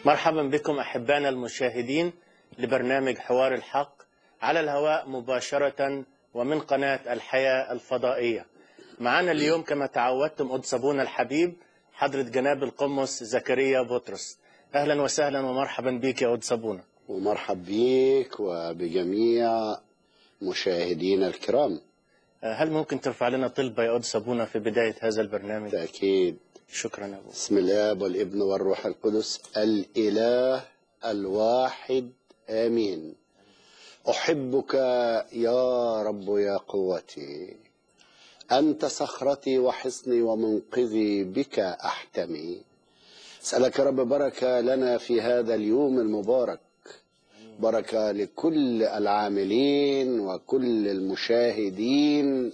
مرحبا بكم أحبائنا المشاهدين لبرنامج حوار الحق على الهواء مباشرة ومن قناة الحياة الفضائية معنا اليوم كما تعودتم قدس أبونا الحبيب حضرة جناب القمص زكريا بطرس أهلا وسهلا ومرحبا بك يا قدس أبونا ومرحب بيك وبجميع مشاهدينا الكرام هل ممكن ترفع لنا طلبة يا قدس أبونا في بداية هذا البرنامج بالتأكيد شكرا يا أبو بسم الآب والابن والروح القدس الإله الواحد آمين أحبك يا رب يا قوتي أنت صخرتي وحصني ومنقذي بك أحتمي أسألك يا رب بركة لنا في هذا اليوم المبارك بركة لكل العاملين وكل المشاهدين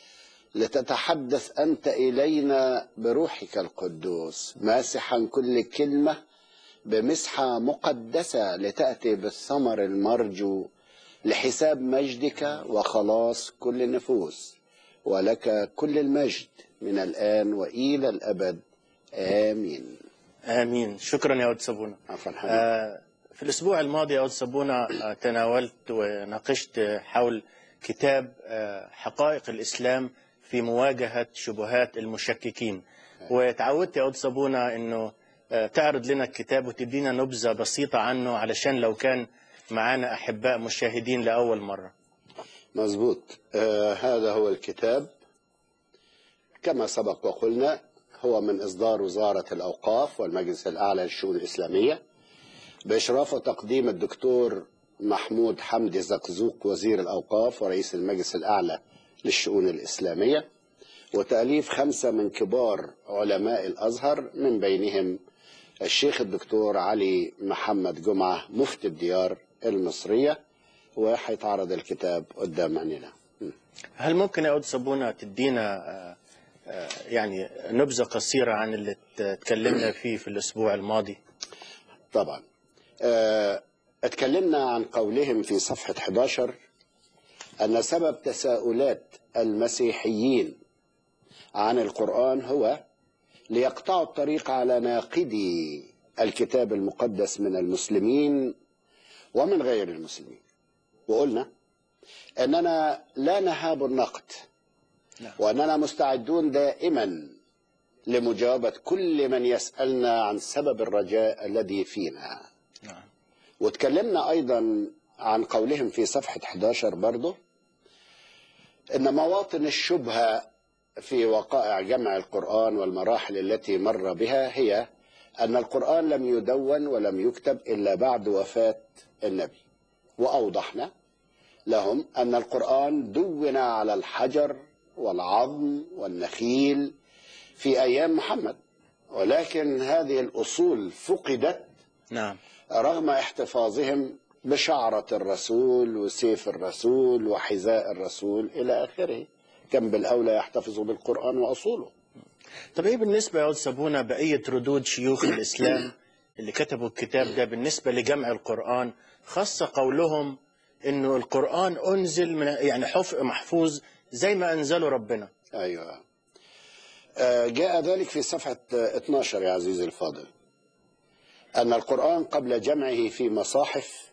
لتتحدث أنت إلينا بروحك القدوس ماسحا كل كلمة بمسحة مقدسة لتأتي بالثمر المرجو لحساب مجدك وخلاص كل النفوس ولك كل المجد من الآن وإلى الأبد آمين آمين شكرا يا قدس أبونا عفوا حبيبي آه، في الأسبوع الماضي يا قدس أبونا آه، تناولت وناقشت حول كتاب آه، حقائق الإسلام في مواجهة شبهات المشككين وتعودت يا قدس أبونا أنه آه، تعرض لنا الكتاب وتدينا نبذة بسيطة عنه علشان لو كان معانا أحباء مشاهدين لأول مرة مظبوط آه هذا هو الكتاب كما سبق وقلنا هو من إصدار وزارة الأوقاف والمجلس الأعلى للشؤون الإسلامية بإشراف وتقديم الدكتور محمود حمدي زقزوق وزير الأوقاف ورئيس المجلس الأعلى للشؤون الإسلامية وتأليف خمسة من كبار علماء الأزهر من بينهم الشيخ الدكتور علي محمد جمعة مفتي الديار المصرية وحيتعرض الكتاب قدام عيننا هل ممكن يا قدس أبونا تدينا آه، آه، يعني نبذة قصيرة عن اللي ت- تكلمنا فيه في الأسبوع الماضي طبعا آه، اتكلمنا عن قولهم في صفحة 11 أن سبب تساؤلات المسيحيين عن القرآن هو ليقطعوا الطريق على ناقدي الكتاب المقدس من المسلمين ومن غير المسلمين وقلنا أننا لا نهاب النقد نعم. وأننا مستعدون دائما لمجابة كل من يسألنا عن سبب الرجاء الذي فينا نعم وتكلمنا أيضا عن قولهم في صفحة 11 برضه إن مواطن الشبهة في وقائع جمع القرآن والمراحل التي مر بها هي أن القرآن لم يدون ولم يكتب إلا بعد وفاة النبي وأوضحنا لهم أن القرآن دون على الحجر والعظم والنخيل في أيام محمد ولكن هذه الأصول فقدت نعم رغم احتفاظهم بشعرة الرسول وسيف الرسول وحذاء الرسول إلى آخره كان بالأولى يحتفظوا بالقرآن وأصوله طب ايه بالنسبة يا أستاذ أبونا بقية ردود شيوخ الإسلام اللي كتبوا الكتاب ده بالنسبة لجمع القرآن خاصة قولهم إنه القرآن أنزل من يعني حف محفوظ زي ما أنزله ربنا أيوة آه، جاء ذلك في صفحة آه، 12 يا عزيزي الفاضل أن القرآن قبل جمعه في مصاحف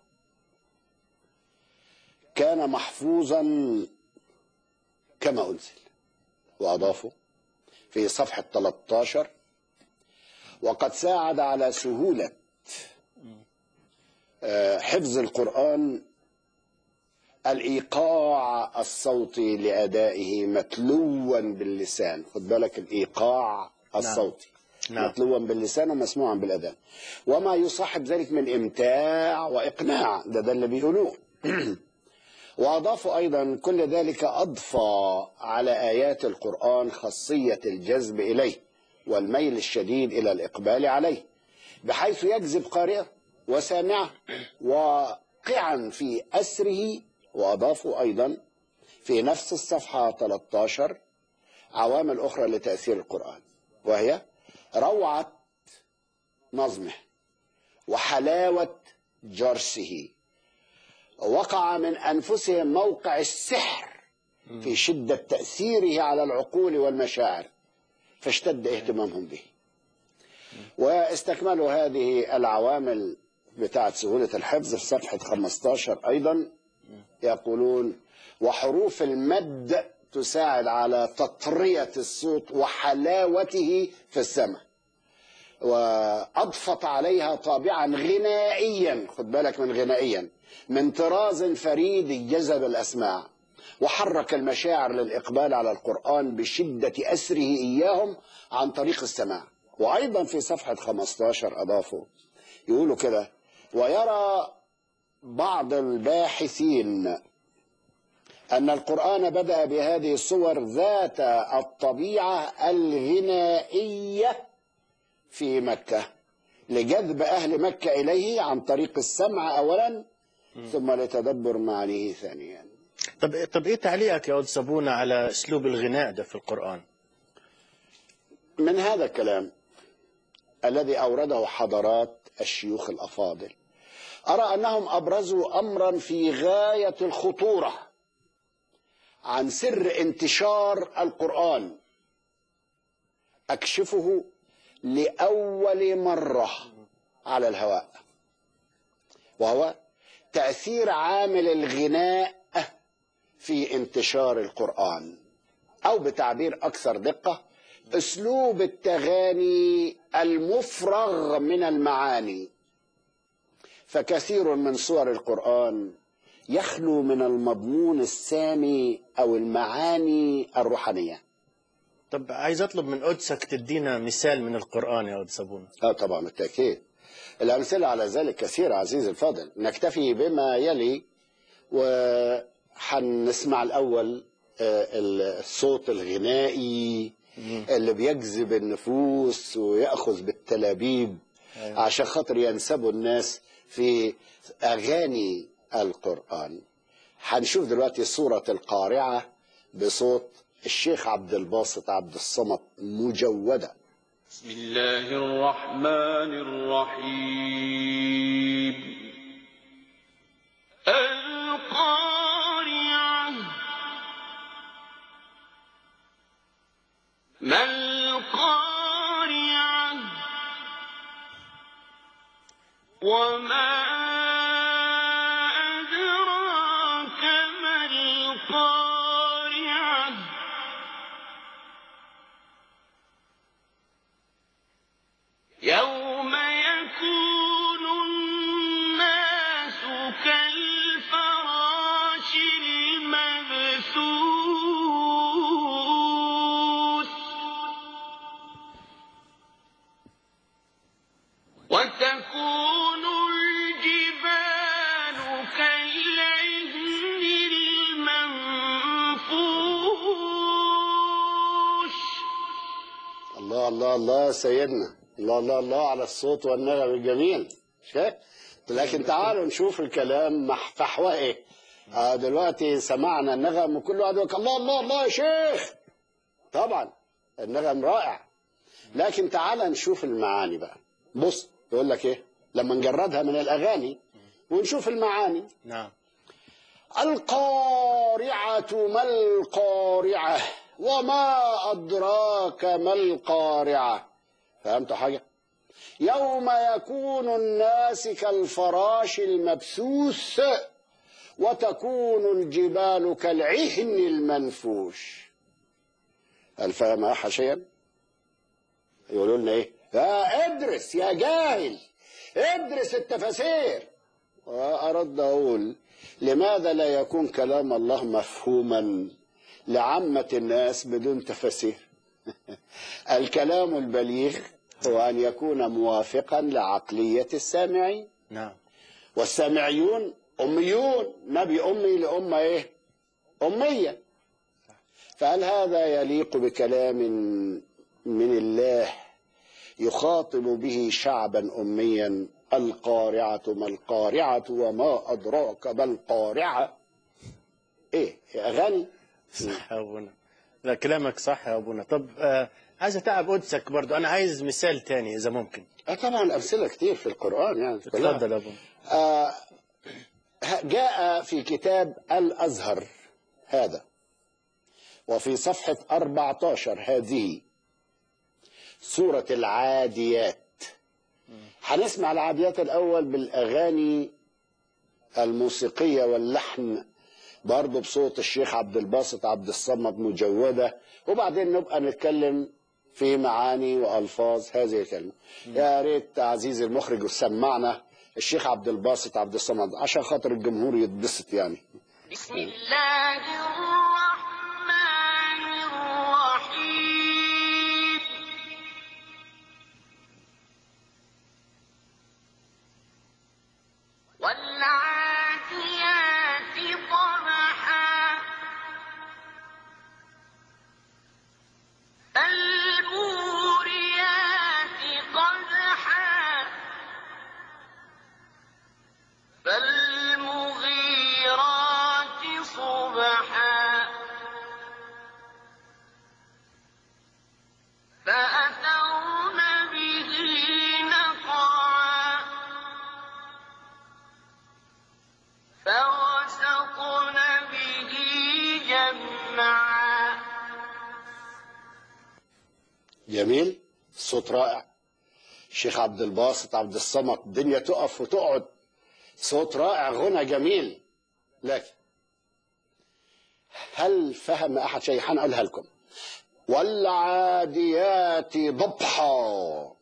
كان محفوظا كما أنزل وأضافوا في صفحة 13 وقد ساعد على سهولة آه، حفظ القرآن الإيقاع الصوتي لأدائه متلوا باللسان خد بالك الإيقاع الصوتي نعم. متلوا باللسان ومسموعا بالأذان وما يصاحب ذلك من إمتاع وإقناع ده ده اللي بيقولوه وأضافوا أيضا كل ذلك أضفى على آيات القرآن خاصية الجذب إليه والميل الشديد إلى الإقبال عليه بحيث يجذب قارئه وسامعه واقعا في أسره وأضافوا أيضا في نفس الصفحة 13 عوامل أخرى لتأثير القرآن وهي روعة نظمه وحلاوة جرسه وقع من أنفسهم موقع السحر في شدة تأثيره على العقول والمشاعر فاشتد اهتمامهم به واستكملوا هذه العوامل بتاعت سهولة الحفظ في صفحة 15 أيضا يقولون وحروف المد تساعد على تطرية الصوت وحلاوته في السمع وأضفت عليها طابعا غنائيا خد بالك من غنائيا من طراز فريد جذب الأسماع وحرك المشاعر للإقبال على القرآن بشدة أسره إياهم عن طريق السماع وأيضا في صفحة 15 أضافوا يقولوا كده ويرى بعض الباحثين أن القرآن بدأ بهذه الصور ذات الطبيعة الغنائية في مكة لجذب أهل مكة إليه عن طريق السمع أولا ثم لتدبر معانيه ثانيا طب طب ايه تعليقك يا أود صابونة على اسلوب الغناء ده في القرآن؟ من هذا الكلام الذي أورده حضرات الشيوخ الأفاضل أرى أنهم أبرزوا أمرا في غاية الخطورة عن سر انتشار القرآن أكشفه لأول مرة على الهواء وهو تأثير عامل الغناء في انتشار القرآن أو بتعبير أكثر دقة أسلوب التغاني المفرغ من المعاني فكثير من صور القرآن يخلو من المضمون السامي أو المعاني الروحانية طب عايز اطلب من قدسك تدينا مثال من القرآن يا أود صابونة اه طبعا بالتأكيد الأمثلة على ذلك كثيرة عزيزي الفاضل نكتفي بما يلي وحنسمع الأول آه، الصوت الغنائي اللي بيجذب النفوس ويأخذ بالتلابيب أيوة. عشان خاطر ينسبوا الناس في أغاني القرآن هنشوف دلوقتي سورة القارعة بصوت الشيخ عبد الباسط عبد الصمد مجودة بسم الله الرحمن الرحيم القارعة ما القارعة وما أدراك ما القارعة يوم يكون الناس كالفراش المبثوث وتكون الجبال كالعهن المنفوش الله الله الله يا سيدنا الله الله الله على الصوت والنغم الجميل شايف لكن تعالوا نشوف الكلام مح- فحواه ايه آه دلوقتي سمعنا النغم وكل واحد يقول الله الله الله يا شيخ طبعا النغم رائع لكن تعال نشوف المعاني بقى بص يقول لك ايه لما نجردها من الاغاني ونشوف المعاني نعم القارعة ما القارعة وما أدراك ما القارعة فهمت حاجة يوم يكون الناس كالفراش المبثوث وتكون الجبال كالعهن المنفوش هل فهم شيئا يقولوا لنا ايه يا ادرس يا جاهل ادرس التفاسير وأرد أقول لماذا لا يكون كلام الله مفهوما لعامة الناس بدون تفاسير الكلام البليغ هو أن يكون موافقا لعقلية السامعين نعم والسامعيون أميون نبي أمي لأمة إيه أمية فهل هذا يليق بكلام من الله يخاطب به شعبا أميا القارعة ما القارعة وما أدراك ما القارعة إيه يا أغاني صح يا ابونا لا كلامك صح يا ابونا طب آه عايز اتعب قدسك برضو انا عايز مثال تاني اذا ممكن آه طبعا أمثلة كتير في القرآن يعني كلها. اتفضل يا ابونا آه، جاء في كتاب الأزهر هذا وفي صفحة 14 هذه سورة العاديات هنسمع العاديات الأول بالأغاني الموسيقية واللحن برضه بصوت الشيخ عبد الباسط عبد الصمد مجودة وبعدين نبقى نتكلم في معاني وألفاظ هذه الكلمة يا ريت عزيزي المخرج سمعنا الشيخ عبد الباسط عبد الصمد عشان خاطر الجمهور يتبسط يعني بسم الله الرحمن الرحيم والعاديات ضبحا فالموريات قدحا فالمغيرات صبحا فأثرن به نقعا فوسطن به جمعا جميل صوت رائع الشيخ عبد الباسط عبد الصمد الدنيا تقف وتقعد صوت رائع غنى جميل لكن هل فهم احد شيء هنقولها لكم والعاديات ضبحا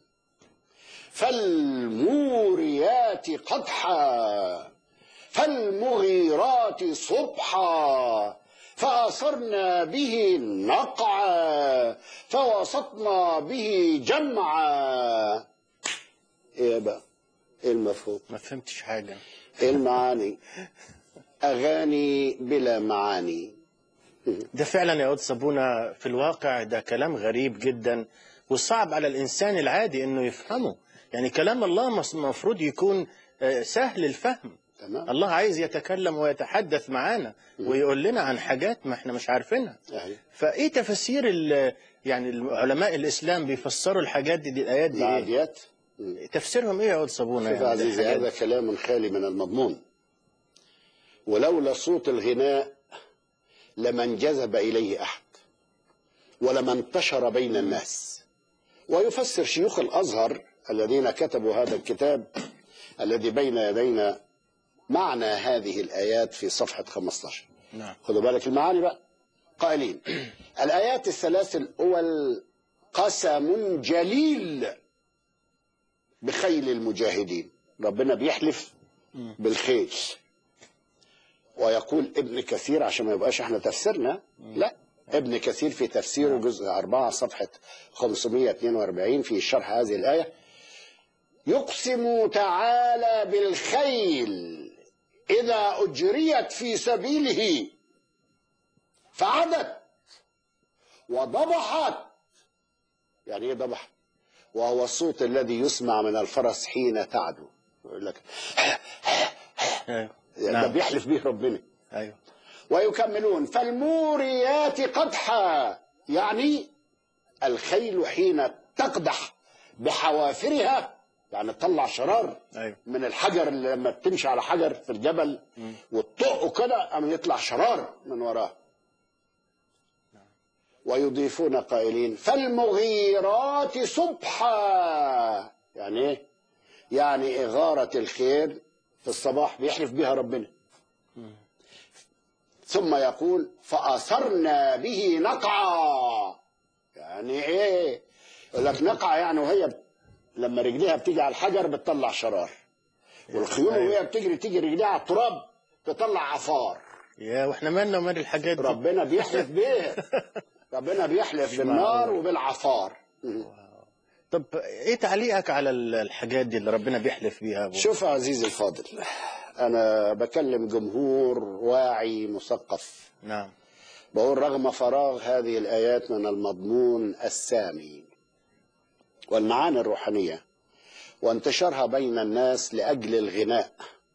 فالموريات قدحا فالمغيرات صبحا فأثرنا به نقعا فوسطنا به جمعا ايه بقى ايه المفهوم ما فهمتش حاجة ايه المعاني اغاني بلا معاني ده فعلا يا قدس أبونا في الواقع ده كلام غريب جدا وصعب على الإنسان العادي إنه يفهمه يعني كلام الله مس- المفروض يكون آه، سهل الفهم تمام الله عايز يتكلم ويتحدث معانا ويقول لنا عن حاجات ما احنا مش عارفينها أهي. فايه تفسير ال- يعني علماء الاسلام بيفسروا الحاجات دي, دي الايات دي ايه العاديات تفسيرهم ايه يا قدس ابونا شوف يا يعني عزيزي الحاجات هذا دي؟ كلام خالي من المضمون ولولا صوت الغناء لما انجذب إليه أحد ولما انتشر بين الناس ويفسر شيوخ الأزهر الذين كتبوا هذا الكتاب الذي بين يدينا معنى هذه الآيات في صفحة 15 نعم خدوا بالك المعاني بقى قائلين الآيات الثلاث الأول قسم جليل بخيل المجاهدين ربنا بيحلف بالخيل ويقول ابن كثير عشان ما يبقاش احنا تفسيرنا لا ابن كثير في تفسيره جزء 4 صفحة 542 في شرح هذه الآية يقسم تعالى بالخيل إذا أجريت في سبيله فعدت وضبحت يعني ايه ضبح وهو الصوت الذي يسمع من الفرس حين تعدو يقول لك ايوه ده نعم بيحلف به ربنا ايوه ويكملون فالموريات قدحا يعني الخيل حين تقدح بحوافرها يعني تطلع شرار ايوه من الحجر اللي لما بتمشي على حجر في الجبل وتطقه كده قام يطلع شرار من وراه ويضيفون قائلين فالمغيرات صبحا يعني ايه يعني إغارة الخير في الصباح بيحلف بها ربنا ثم يقول فأثرنا به نقعا يعني ايه يقول لك نقع يعني وهي لما رجليها بتيجي على الحجر بتطلع شرار والخيول أيوة. وهي بتجري تيجي رجليها على التراب تطلع عفار يا واحنا مالنا ومال الحاجات دي ربنا بيحلف بيه ربنا بيحلف بالنار وبالعفار طب ايه تعليقك على ال- الحاجات دي اللي ربنا بيحلف بيها يا ابو شوف يا عزيزي الفاضل انا بكلم جمهور واعي مثقف نعم بقول رغم فراغ هذه الايات من المضمون السامي والمعاني الروحانيه وانتشارها بين الناس لاجل الغناء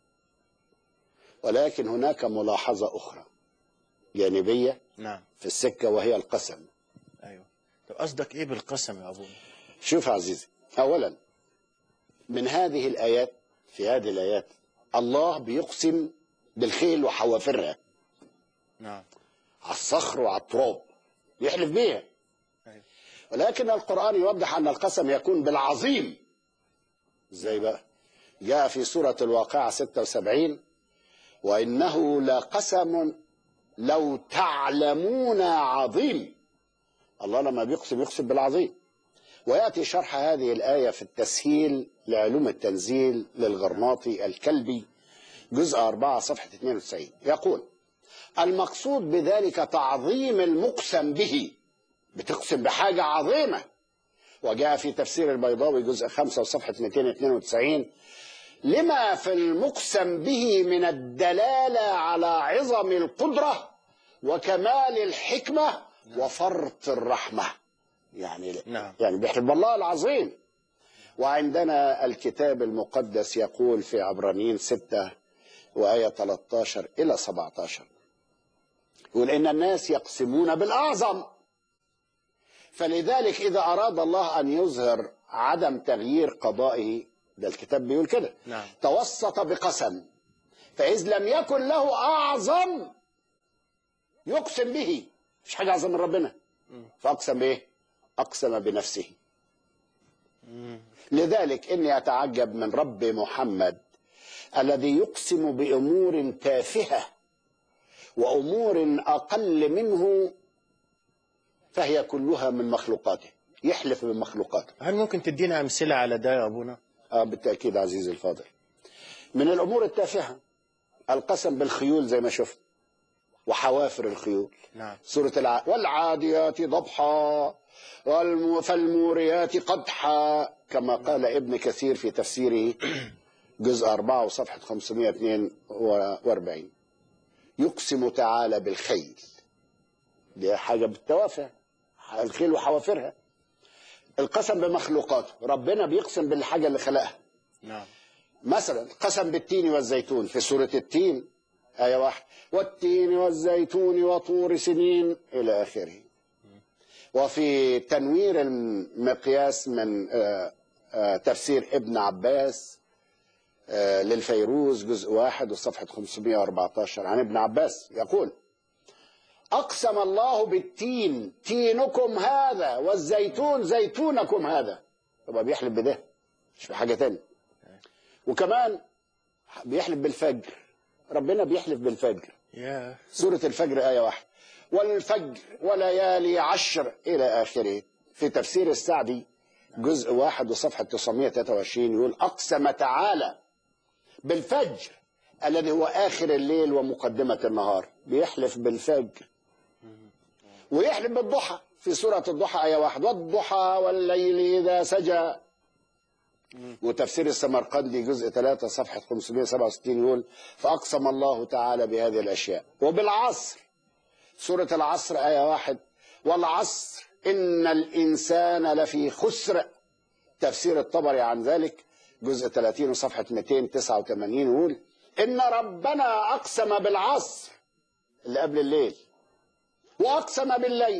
ولكن هناك ملاحظه اخرى جانبيه نعم في السكه وهي القسم ايوه طب قصدك ايه بالقسم يا ابونا شوف يا عزيزي اولا من هذه الايات في هذه الايات الله بيقسم بالخيل وحوافرها نعم على الصخر وعلى التراب يحلف بيها أيوة. ولكن القرآن يوضح أن القسم يكون بالعظيم ازاي بقى جاء في سورة الواقعة 76 وإنه لقسم لو تعلمون عظيم الله لما بيقسم يقسم بالعظيم ويأتي شرح هذه الآية في التسهيل لعلوم التنزيل للغرناطي الكلبي جزء 4 صفحة 92 يقول المقصود بذلك تعظيم المقسم به بتقسم بحاجة عظيمة وجاء في تفسير البيضاوي جزء 5 وصفحة 292 لما في المقسم به من الدلالة على عظم القدرة وكمال الحكمة وفرط الرحمة يعني نعم. يعني بيحب الله العظيم وعندنا الكتاب المقدس يقول في عبرانيين 6 وآية 13 إلى 17 يقول إن الناس يقسمون بالأعظم فلذلك إذا أراد الله أن يظهر عدم تغيير قضائه ده الكتاب بيقول كده نعم. توسط بقسم فإذ لم يكن له أعظم يقسم به مش حاجة أعظم من ربنا فأقسم بإيه؟ أقسم بنفسه لذلك إني أتعجب من رب محمد الذي يقسم بأمور تافهة وأمور أقل منه فهي كلها من مخلوقاته يحلف بمخلوقاته هل ممكن تدينا أمثلة على ده يا أبونا آه بالتأكيد عزيزي الفاضل من الأمور التافهة القسم بالخيول زي ما شفت وحوافر الخيول نعم سورة الع... والعاديات ضبحا والم... فالموريات قدحا كما قال ابن كثير في تفسيره جزء 4 وصفحة 542 يقسم تعالى بالخيل دي حاجة بالتوافه الخيل وحوافرها القسم بمخلوقاته ربنا بيقسم بالحاجة اللي خلقها نعم مثلا قسم بالتين والزيتون في سورة التين آية واحد والتين والزيتون وطور سنين إلى آخره وفي تنوير المقياس من آه، آه، تفسير ابن عباس آه، للفيروز جزء واحد وصفحة 514 عن ابن عباس يقول أقسم الله بالتين تينكم هذا والزيتون زيتونكم هذا طبعا بيحلف بده مش بحاجة تانية وكمان بيحلف بالفجر ربنا بيحلف بالفجر يا سورة الفجر آية واحد والفجر وليالي عشر إلى آخره في تفسير السعدي جزء واحد وصفحة 923 يقول أقسم تعالى بالفجر الذي هو آخر الليل ومقدمة النهار بيحلف بالفجر ويحلف بالضحى في سورة الضحى آية واحد والضحى والليل إذا سجى وتفسير السمرقندي جزء 3 صفحة 567 يقول فأقسم الله تعالى بهذه الأشياء وبالعصر سورة العصر آية واحد والعصر إن الإنسان لفي خسر تفسير الطبري عن ذلك جزء 30 وصفحة 289 يقول إن ربنا أقسم بالعصر اللي قبل الليل وأقسم بالليل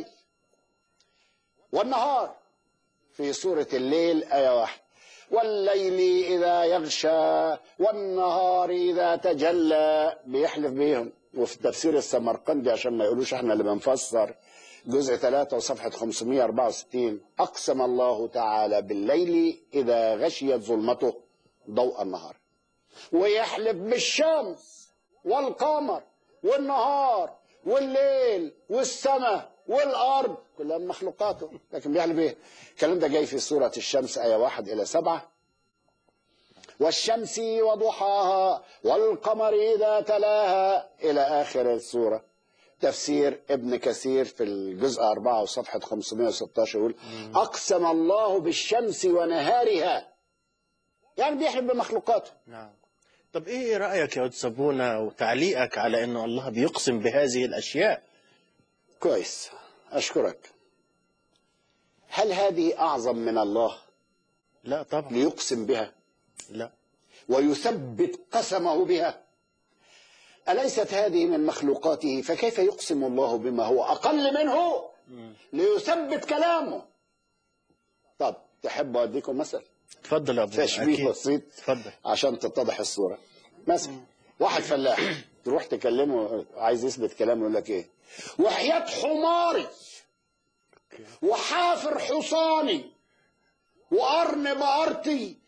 والنهار في سورة الليل آية واحد والليل إذا يغشى والنهار إذا تجلى بيحلف بيهم وفي تفسير السمرقندي عشان ما يقولوش احنا اللي بنفسر جزء 3 وصفحة 564 أقسم الله تعالى بالليل إذا غشيت ظلمته ضوء النهار ويحلف بالشمس والقمر والنهار والليل والسماء والارض كلها من مخلوقاته لكن بيحلف ايه؟ الكلام ده جاي في سوره الشمس ايه واحد الى سبعه والشمس وضحاها والقمر اذا تلاها الى اخر السوره تفسير ابن كثير في الجزء 4 وصفحة 516 يقول أقسم الله بالشمس ونهارها يعني بيحلف بمخلوقاته نعم طب ايه رأيك يا أستاذ سبونا وتعليقك على انه الله بيقسم بهذه الاشياء كويس أشكرك هل هذه أعظم من الله لا طبعا ليقسم بها لا ويثبت قسمه بها أليست هذه من مخلوقاته فكيف يقسم الله بما هو أقل منه ليثبت كلامه طب تحب أديكم مثل اتفضل يا ابو تشبيه أكيد. بسيط اتفضل عشان تتضح الصورة مثلا واحد فلاح تروح تكلمه عايز يثبت كلامه يقول لك ايه وحياة حماري وحافر حصاني وقرن بقرتي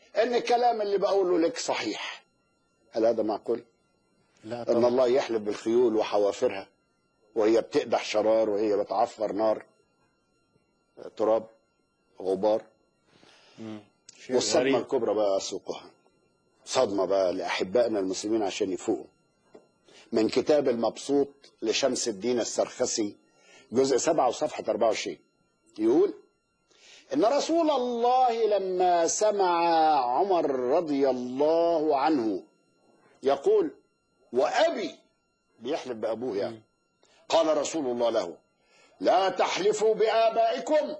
ان الكلام اللي بقوله لك صحيح هل هذا معقول لا ان طبعا الله يحلف بالخيول وحوافرها وهي بتقدح شرار وهي بتعفر نار تراب غبار شيء والصدمة غريب. الكبرى بقى سوقها صدمة بقى لأحبائنا المسلمين عشان يفوقوا من كتاب المبسوط لشمس الدين السرخسي جزء 7 وصفحة 24 يقول إن رسول الله لما سمع عمر رضي الله عنه يقول وأبي بيحلف بأبوه يعني قال رسول الله له لا تحلفوا بآبائكم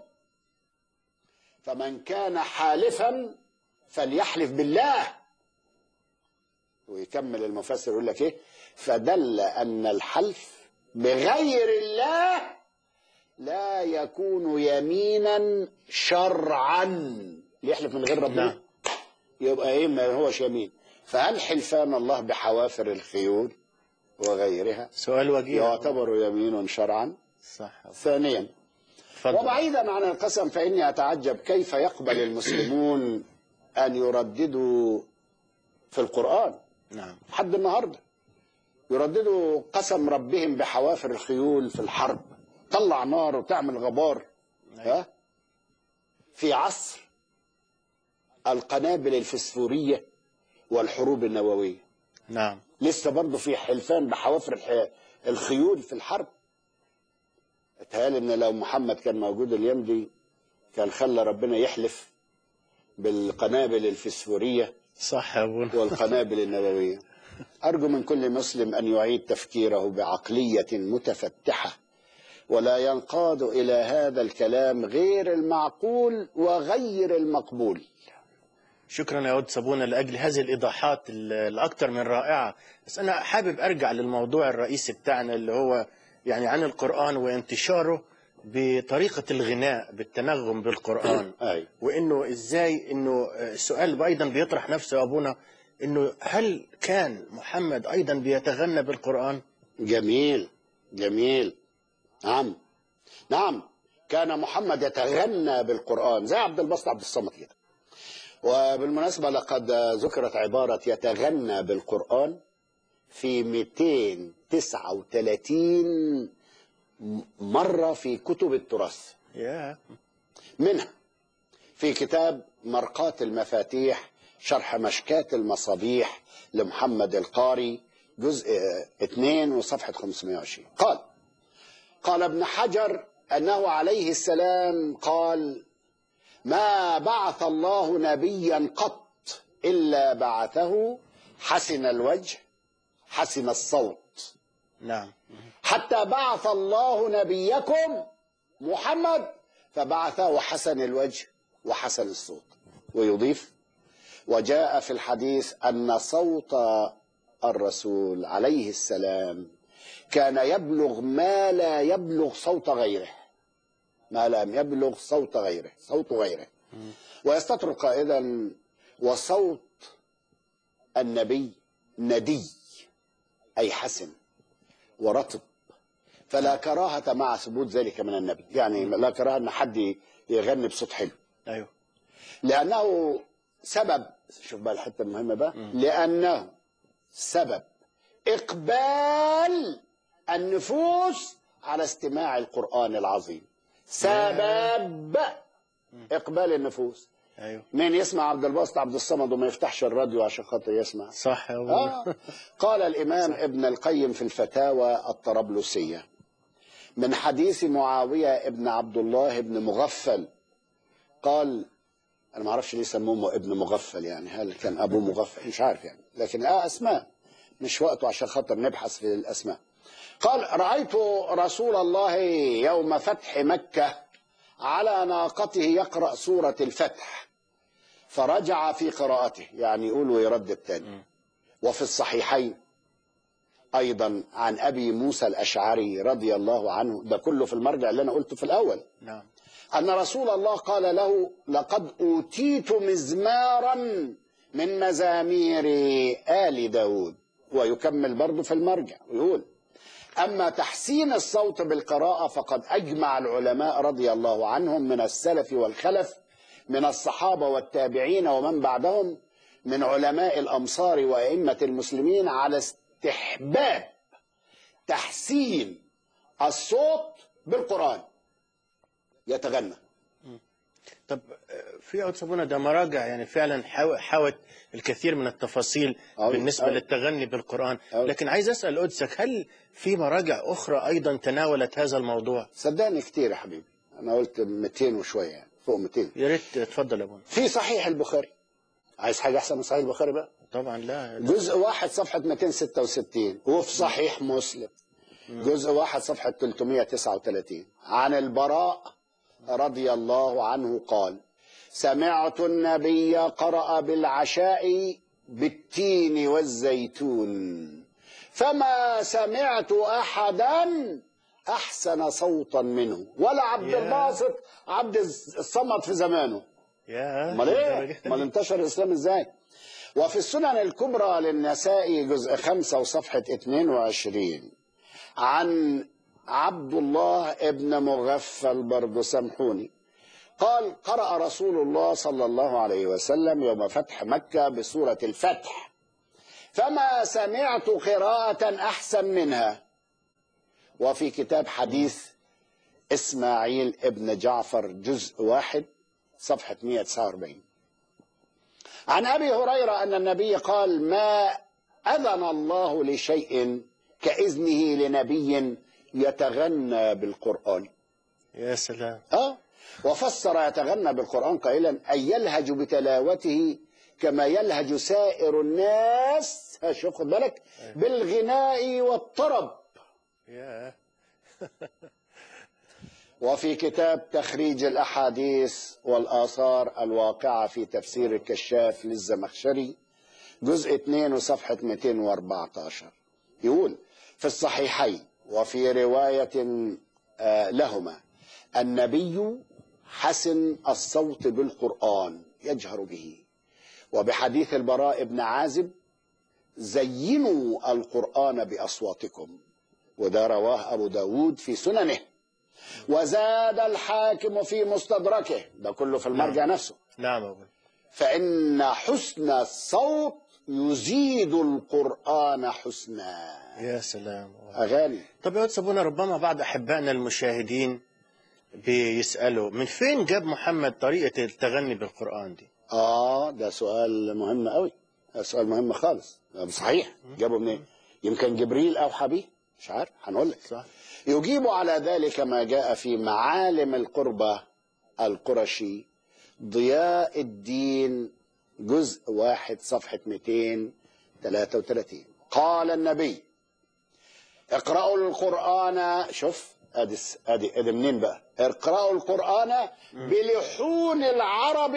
فمن كان حالفا فليحلف بالله ويكمل المفسر يقول لك ايه فدل ان الحلف بغير الله لا يكون يمينا شرعا يحلف من غير ربنا نعم. يبقى ايه ما هوش يمين فهل حلفان الله بحوافر الخيول وغيرها سؤال وجيه يعتبر يمين شرعا صح ثانيا تفضل وبعيدا عن القسم فإني أتعجب كيف يقبل المسلمون أن يرددوا في القرآن نعم حد النهاردة يرددوا قسم ربهم بحوافر الخيول في الحرب طلع نار وتعمل غبار ها في عصر القنابل الفسفورية والحروب النووية نعم لسه برضه في حلفان بحوافر الح- الخيول في الحرب اتهيألي ان لو محمد كان موجود اليوم دي كان خلى ربنا يحلف بالقنابل الفسفورية صح يا ابونا والقنابل النووية أرجو من كل مسلم أن يعيد تفكيره بعقلية متفتحة ولا ينقاد إلى هذا الكلام غير المعقول وغير المقبول شكرا يا ود صابونة لأجل هذه الإيضاحات ال- الأكثر من رائعة بس أنا حابب أرجع للموضوع الرئيسي بتاعنا اللي هو يعني عن القرآن وانتشاره بطريقة الغناء بالتنغم بالقرآن أي وإنه إزاي إنه آه، السؤال أيضا بيطرح نفسه يا أبونا إنه هل كان محمد أيضا بيتغنى بالقرآن؟ جميل جميل نعم نعم كان محمد يتغنى بالقرآن زي عبد الباسط عبد الصمد كده وبالمناسبة لقد ذكرت عبارة يتغنى بالقرآن في 239 مرة في كتب التراث يا منها في كتاب مرقاة المفاتيح شرح مشكات المصابيح لمحمد القاري جزء 2 وصفحة 520 قال قال ابن حجر أنه عليه السلام قال ما بعث الله نبيا قط إلا بعثه حسن الوجه حسن الصوت نعم حتى بعث الله نبيكم محمد فبعثه حسن الوجه وحسن الصوت ويضيف وجاء في الحديث أن صوت الرسول عليه السلام كان يبلغ ما لا يبلغ صوت غيره ما لم يبلغ صوت غيره صوت غيره ويستطرق قائدا وصوت النبي ندي أي حسن ورطب فلا كراهة مع ثبوت ذلك من النبي يعني لا كراهة أن حد يغني بصوت حلو أيوه لأنه سبب شوف بقى الحتة المهمة بقى لأنه سبب إقبال النفوس على استماع القرآن العظيم سبب إقبال النفوس أيوه مين يسمع عبد الباسط عبد الصمد وما يفتحش الراديو عشان خاطر يسمع صح يا أبونا آه. قال الإمام ابن القيم في الفتاوى الطرابلسية من حديث معاوية ابن عبد الله ابن مغفل قال أنا ما أعرفش ليه سموه ابن مغفل يعني هل كان أبوه مغفل مش عارف يعني لكن آه أسماء مش وقته عشان خاطر نبحث في الأسماء قال رأيت رسول الله يوم فتح مكة على ناقته يقرأ سورة الفتح فرجع في قراءته يعني يقول ويردد تاني وفي الصحيحين أيضا عن أبي موسى الأشعري رضي الله عنه ده كله في المرجع اللي أنا قلته في الأول نعم أن رسول الله قال له لقد أوتيت مزمارا من مزامير آل داود ويكمل برضه في المرجع ويقول أما تحسين الصوت بالقراءة فقد أجمع العلماء رضي الله عنهم من السلف والخلف من الصحابة والتابعين ومن بعدهم من علماء الأمصار وأئمة المسلمين على استحباب تحسين الصوت بالقرآن يتغنى طب آه، في عود صابونه ده مراجع يعني فعلا حاو- حاوت الكثير من التفاصيل أوي، بالنسبه أوي. للتغني بالقران أوي. لكن عايز اسال قدسك هل في مراجع اخرى ايضا تناولت هذا الموضوع صدقني كتير يا حبيبي أنا قلت 200 وشوية يعني فوق 200 يا ريت تفضل يا ابونا في صحيح البخاري عايز حاجة أحسن من صحيح البخاري بقى طبعا لا جزء واحد صفحة 266 وفي صحيح مسلم جزء واحد صفحة 339 عن البراء رضي الله عنه قال سمعت النبي قرأ بالعشاء بالتين والزيتون فما سمعت أحدا أحسن صوتا منه ولا عبد يا. الباسط عبد الصمد في زمانه يا امال ايه؟ للدرجة امال دي. انتشر الاسلام ازاي؟ وفي السنن الكبرى للنسائي جزء خمسة وصفحة 22 عن عبد الله ابن مغفل برضه سامحوني قال قرأ رسول الله صلى الله عليه وسلم يوم فتح مكة بسورة الفتح فما سمعت قراءة أحسن منها وفي كتاب حديث إسماعيل ابن جعفر جزء واحد صفحة 149 عن أبي هريرة أن النبي قال ما أذن الله لشيء كإذنه لنبي يتغنى بالقرآن يا سلام آه وفسر يتغنى بالقرآن قائلا أن يلهج بتلاوته كما يلهج سائر الناس ها شوف خد بالك بالغناء والطرب يا وفي كتاب تخريج الأحاديث والآثار الواقعة في تفسير الكشاف للزمخشري جزء 2 وصفحة 214 يقول في الصحيحين وفي رواية آه، لهما النبي حسن الصوت بالقرآن يجهر به وبحديث البراء بن عازب زينوا القرآن بأصواتكم وده رواه أبو داود في سننه وزاد الحاكم في مستدركه ده كله في المرجع نفسه نعم يا ابونا فإن حسن الصوت يزيد القرآن حسنا يا سلام أغاني طب يا أستاذ ابونا ربما بعض احبائنا المشاهدين بيسالوا من فين جاب محمد طريقه التغني بالقران دي آه ده سؤال مهم قوي ده سؤال مهم خالص ده صحيح جابه منين يمكن جبريل أوحى به مش عارف هنقول لك صح يجيب على ذلك ما جاء في معالم القربة القرشي ضياء الدين جزء واحد صفحة 233 قال النبي اقرأوا القرآن شوف ادي ادي ادي منين بقى اقرأوا القرآن بلحون العرب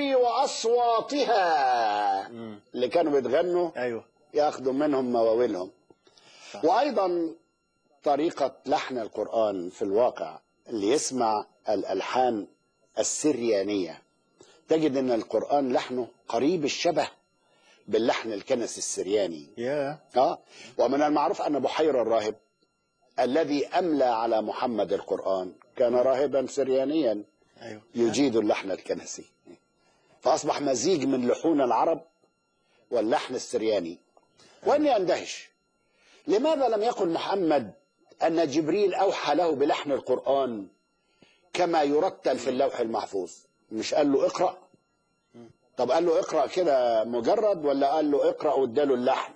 وأصواتها اللي كانوا بيتغنوا ايوه ياخدوا منهم مواويلهم صح. وايضا طريقه لحن القران في الواقع اللي يسمع الالحان السريانيه تجد ان القران لحنه قريب الشبه باللحن الكنسي السرياني يا اه ومن المعروف ان بحير الراهب الذي املى على محمد القران كان راهبا سريانيا ايوه يجيد اللحن الكنسي فأصبح مزيج من لحون العرب واللحن السرياني وإني أندهش لماذا لم يقل محمد أن جبريل أوحى له بلحن القرآن كما يرتل في اللوح المحفوظ مش قال له اقرأ طب قال له اقرأ كده مجرد ولا قال له اقرأ واداله اللحن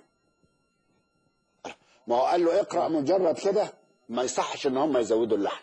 ما هو قال له اقرأ مجرد كده ما يصحش ان هم يزودوا اللحن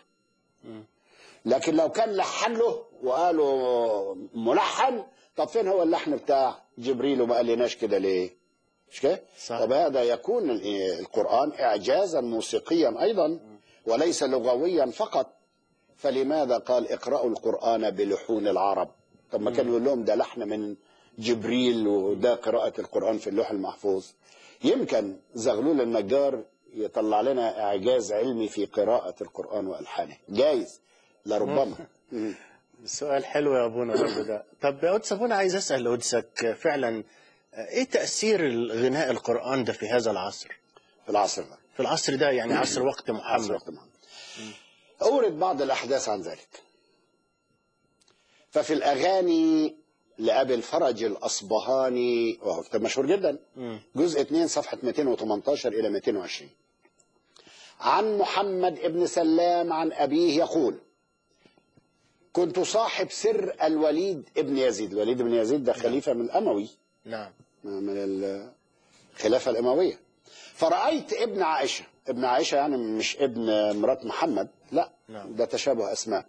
لكن لو كان لحن له وقالوا ملحن طب فين هو اللحن بتاع جبريل وما قالناش كده ليه مش كده صح. طب هذا يكون ال- القرآن إعجازا موسيقيا أيضا وليس لغويا فقط فلماذا قال اقرأوا القرآن بلحون العرب طب ما كان يقول لهم ده لحن من جبريل وده قراءة القرآن في اللوح المحفوظ يمكن زغلول النجار يطلع لنا إعجاز علمي في قراءة القرآن وألحانه جايز لربما مم. سؤال حلو يا ابونا برضه ده طب يا قدس ابونا عايز اسال قدسك فعلا ايه تاثير الغناء القران ده في هذا العصر في العصر ده في العصر ده يعني عصر وقت عصر محمد وقت محمد أورد بعض الأحداث عن ذلك ففي الأغاني لأبي الفرج الأصبهاني وهو كتاب مشهور جدا مم. جزء 2 صفحة 218 إلى 220 عن محمد ابن سلام عن أبيه يقول كنت صاحب سر الوليد ابن يزيد الوليد بن يزيد ده خليفة من الأموي نعم من الخلافة الأموية فرأيت ابن عائشة ابن عائشة يعني مش ابن مرات محمد لا نعم. ده تشابه أسماء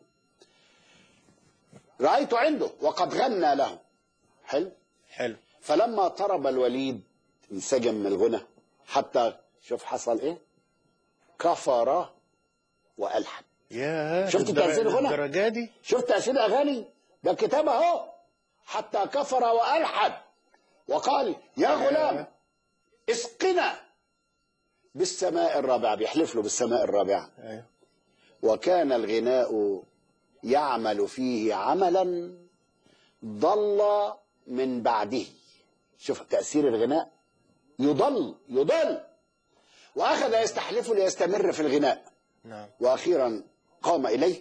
رأيت عنده وقد غنى له حلو حلو فلما طرب الوليد انسجم من الغنى حتى شوف حصل ايه كفر والحن يا شفت للدر- تأثير الغنى؟ للدرجة دي شفت تأثير الأغاني ده الكتاب أهو حتى كفر وألحد وقال يا غلام اسقنا بالسماء الرابعة بيحلف له بالسماء الرابعة أيوه. وكان الغناء يعمل فيه عملا ضل من بعده شوف تأثير الغناء يضل يضل وأخذ يستحلف ليستمر في الغناء نعم واخيرا قام اليه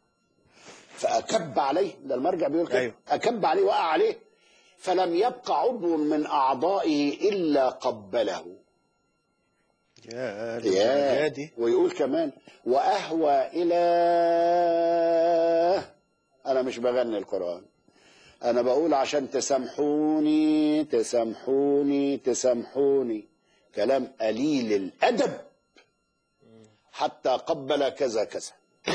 فاكب عليه ده المرجع بيقول كده أيوه. اكب عليه وقع عليه فلم يبق عضو من اعضائه الا قبله يا ياه. للدرجة دي ويقول كمان واهوى الى انا مش بغني القران انا بقول عشان تسامحوني تسامحوني تسامحوني كلام قليل الادب حتى قبل كذا كذا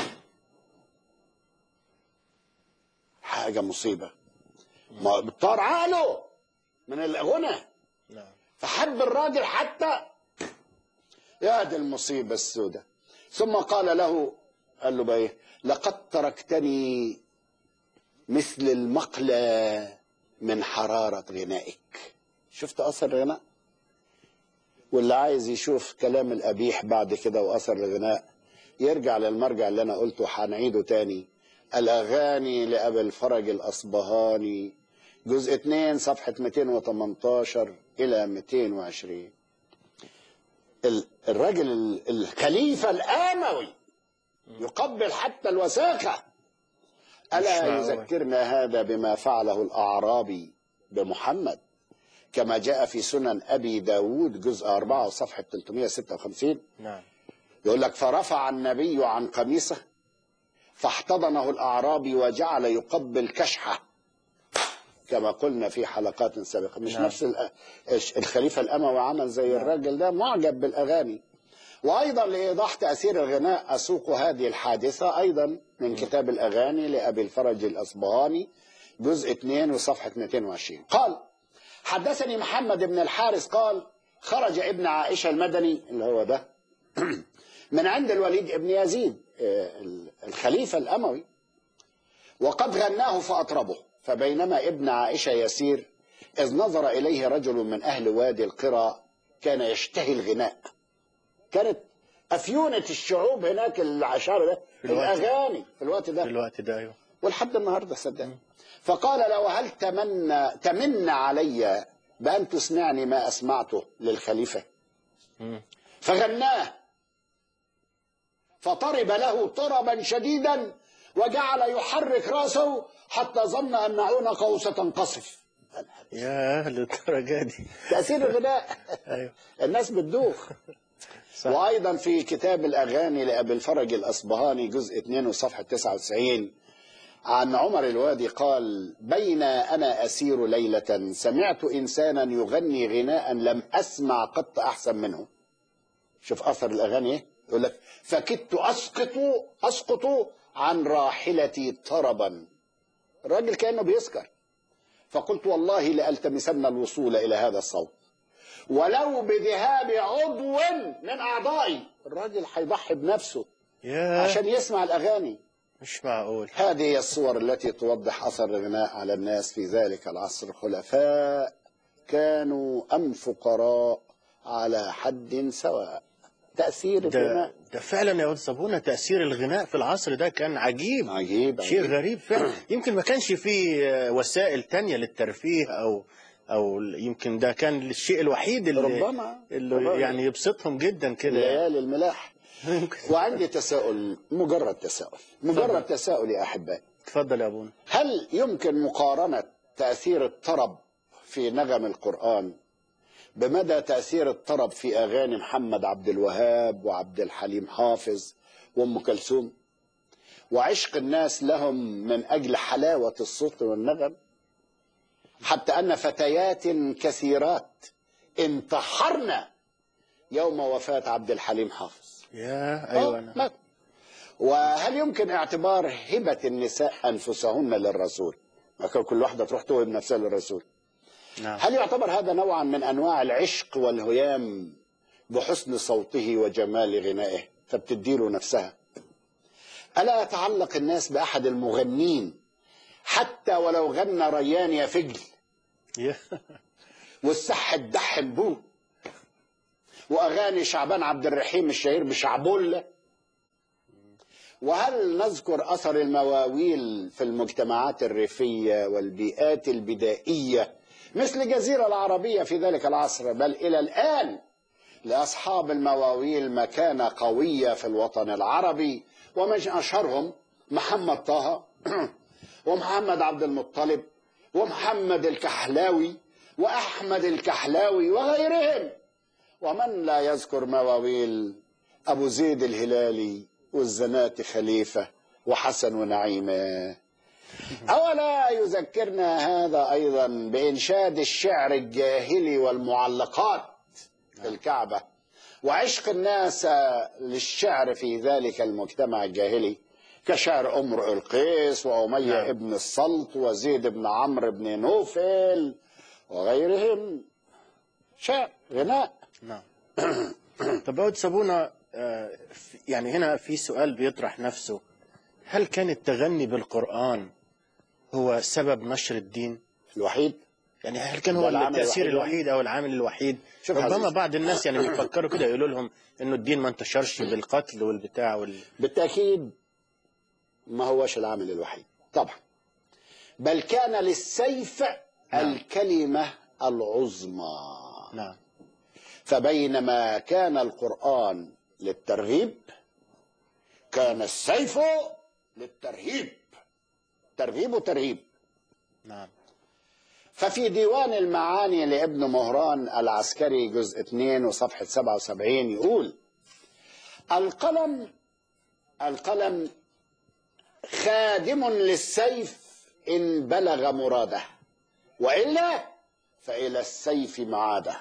حاجه مصيبه ما بطار عقله من الغنى نعم فحب الراجل حتى يا دي المصيبة السوداء ثم قال له قال له بقى إيه؟ لقد تركتني مثل المقلى من حرارة غنائك شفت أثر الغناء واللي عايز يشوف كلام الأبيح بعد كده وأثر الغناء يرجع للمرجع اللي أنا قلته هنعيده تاني الأغاني لأبي الفرج الأصبهاني جزء 2 صفحة 218 إلى 220 ال- الراجل ال- الخليفة الآموي يقبل حتى الوثاقة مش ألا معقول. يذكرنا هذا بما فعله الأعرابي بمحمد كما جاء في سنن أبي داود جزء 4 صفحة 356 نعم يقول لك فرفع النبي عن قميصه فاحتضنه الأعرابي وجعل يقبل كشحه كما قلنا في حلقات سابقة مش نعم. نفس الأ- الش- الخليفة الأموي عمل زي الراجل ده معجب بالأغاني وأيضا لإيضاح تأثير الغناء أسوق هذه الحادثة أيضا من كتاب الأغاني لأبي الفرج الأصبهاني جزء 2 وصفحة 220 قال حدثني محمد بن الحارث قال خرج ابن عائشة المدني اللي هو ده من عند الوليد بن يزيد آه، الخليفة الأموي وقد غناه فأطربه فبينما ابن عائشة يسير إذ نظر إليه رجل من أهل وادي القرى كان يشتهي الغناء كانت أفيونة الشعوب هناك العشارة ده في الوقت. الأغاني في الوقت ده في الوقت ده أيوه ولحد النهارده صدقني فقال له هل تمنى تمن علي بأن تسمعني ما أسمعته للخليفة مم. فغناه فطرب له طربا شديدا وجعل يحرك راسه حتى ظن أن عنقه ستنقصف يا للدرجة دي تأثير الغناء أيوه الناس بتدوخ صح وأيضا في كتاب الأغاني لأبي الفرج الأصبهاني جزء 2 وصفحة 99 عن عمر الوادي قال بين أنا أسير ليلة سمعت إنسانا يغني غناء لم أسمع قط أحسن منه شوف أثر الأغاني إيه يقول لك فكدت أسقط أسقط عن راحلتي طربا الراجل كأنه بيسكر فقلت والله لألتمسن الوصول إلى هذا الصوت ولو بذهاب عضو من أعضائي الراجل هيضحي بنفسه يا عشان يسمع الأغاني مش معقول هذه هي الصور التي توضح أثر الغناء على الناس في ذلك العصر خلفاء كانوا أم فقراء على حد سواء تأثير ده الغناء ده فعلا يا أستاذ صابونة تأثير الغناء في العصر ده كان عجيب عجيب شيء عجيب. غريب فعلا يمكن ما كانش فيه آه، وسائل تانية للترفيه أو أو يمكن ده كان الشيء الوحيد اللي ربما اللي ربما. يعني يبسطهم جدا كده ليالي الملاح وعندي تساؤل مجرد تساؤل مجرد تساؤل يا أحبائي اتفضل يا أبونا هل يمكن مقارنة تأثير الطرب في نغم القرآن بمدى تأثير الطرب في أغاني محمد عبد الوهاب وعبد الحليم حافظ وأم كلثوم وعشق الناس لهم من أجل حلاوة الصوت والنغم حتى أن فتيات كثيرات انتحرن يوم وفاة عبد الحليم حافظ يا ايوه آه، نعم. مات. وهل يمكن اعتبار هبة النساء أنفسهن للرسول ما كان كل واحدة تروح توهب نفسها للرسول نعم هل يعتبر هذا نوعا من أنواع العشق والهيام بحسن صوته وجمال غنائه فبتديله نفسها ألا يتعلق الناس بأحد المغنين حتى ولو غنى ريان يا فجل يا والسح تدحم بوه واغاني شعبان عبد الرحيم الشهير بشعبولة وهل نذكر اثر المواويل في المجتمعات الريفيه والبيئات البدائيه مثل الجزيره العربيه في ذلك العصر بل الى الان لاصحاب المواويل مكانه قويه في الوطن العربي ومن اشهرهم محمد طه ومحمد عبد المطلب ومحمد الكحلاوي واحمد الكحلاوي وغيرهم ومن لا يذكر مواويل ابو زيد الهلالي والزنات خليفه وحسن ونعيمه اولا يذكرنا هذا ايضا بانشاد الشعر الجاهلي والمعلقات في الكعبه وعشق الناس للشعر في ذلك المجتمع الجاهلي كشعر امرؤ القيس واميه نعم. ابن السلط وزيد بن عمرو بن نوفل وغيرهم شعر غناء نعم طب عود سابونا آه، في- يعني هنا في سؤال بيطرح نفسه هل كان التغني بالقرآن هو سبب نشر الدين؟ الوحيد يعني هل كان ده هو العامل التأثير الوحيد الوحيد أو العامل الوحيد؟ شوف ربما عزيز. بعض الناس يعني بيفكروا كده يقولوا لهم إنه الدين ما انتشرش بالقتل والبتاع وال... بالتأكيد ما هوش العامل الوحيد طبعا بل كان للسيف نعم. الكلمة العظمى نعم فبينما كان القرآن للترغيب كان السيف للترهيب ترغيب وترهيب نعم ففي ديوان المعاني لابن مهران العسكري جزء 2 وصفحة 77 يقول القلم القلم خادم للسيف إن بلغ مراده وإلا فإلى السيف معاده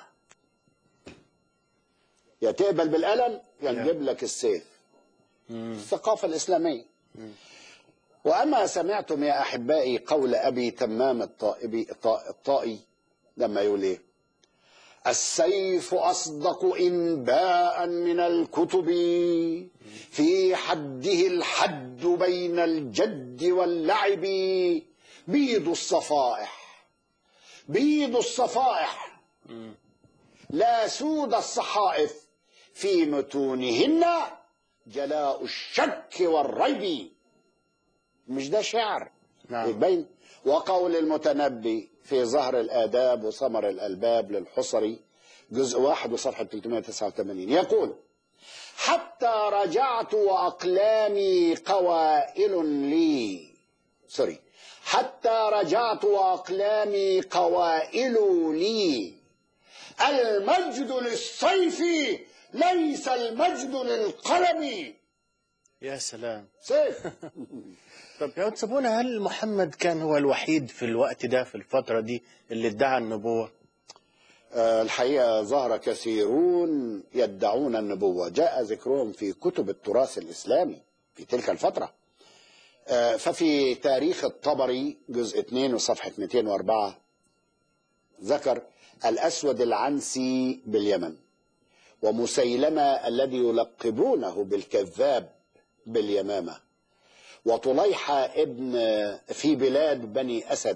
يا تقبل بالقلم يا نجيب لك السيف الثقافة الإسلامية وأما سمعتم يا أحبائي قول أبي تمام الطائبي الط- الطائي لما يقول إيه السيف أصدق إنباء من الكتب في حده الحد بين الجد واللعب بيض الصفائح بيض الصفائح لا سود الصحائف في متونهن جلاء الشك والريب مش ده شعر نعم. يبين وقول المتنبي في ظهر الآداب وثمر الألباب للحصري جزء واحد وصفحة 389 يقول حتى رجعت وأقلامي قوائل لي سوري حتى رجعت وأقلامي قوائل لي المجد للصيف ليس المجد للقلم يا سلام سيف طب يا عود سابونا هل محمد كان هو الوحيد في الوقت ده في الفترة دي اللي ادعى النبوة؟ آه، الحقيقة ظهر كثيرون يدعون النبوة جاء ذكرهم في كتب التراث الإسلامي في تلك الفترة آه، ففي تاريخ الطبري جزء 2 وصفحة 204 ذكر الأسود العنسي باليمن ومسيلمة الذي يلقبونه بالكذاب باليمامة وطليحة ابن في بلاد بني أسد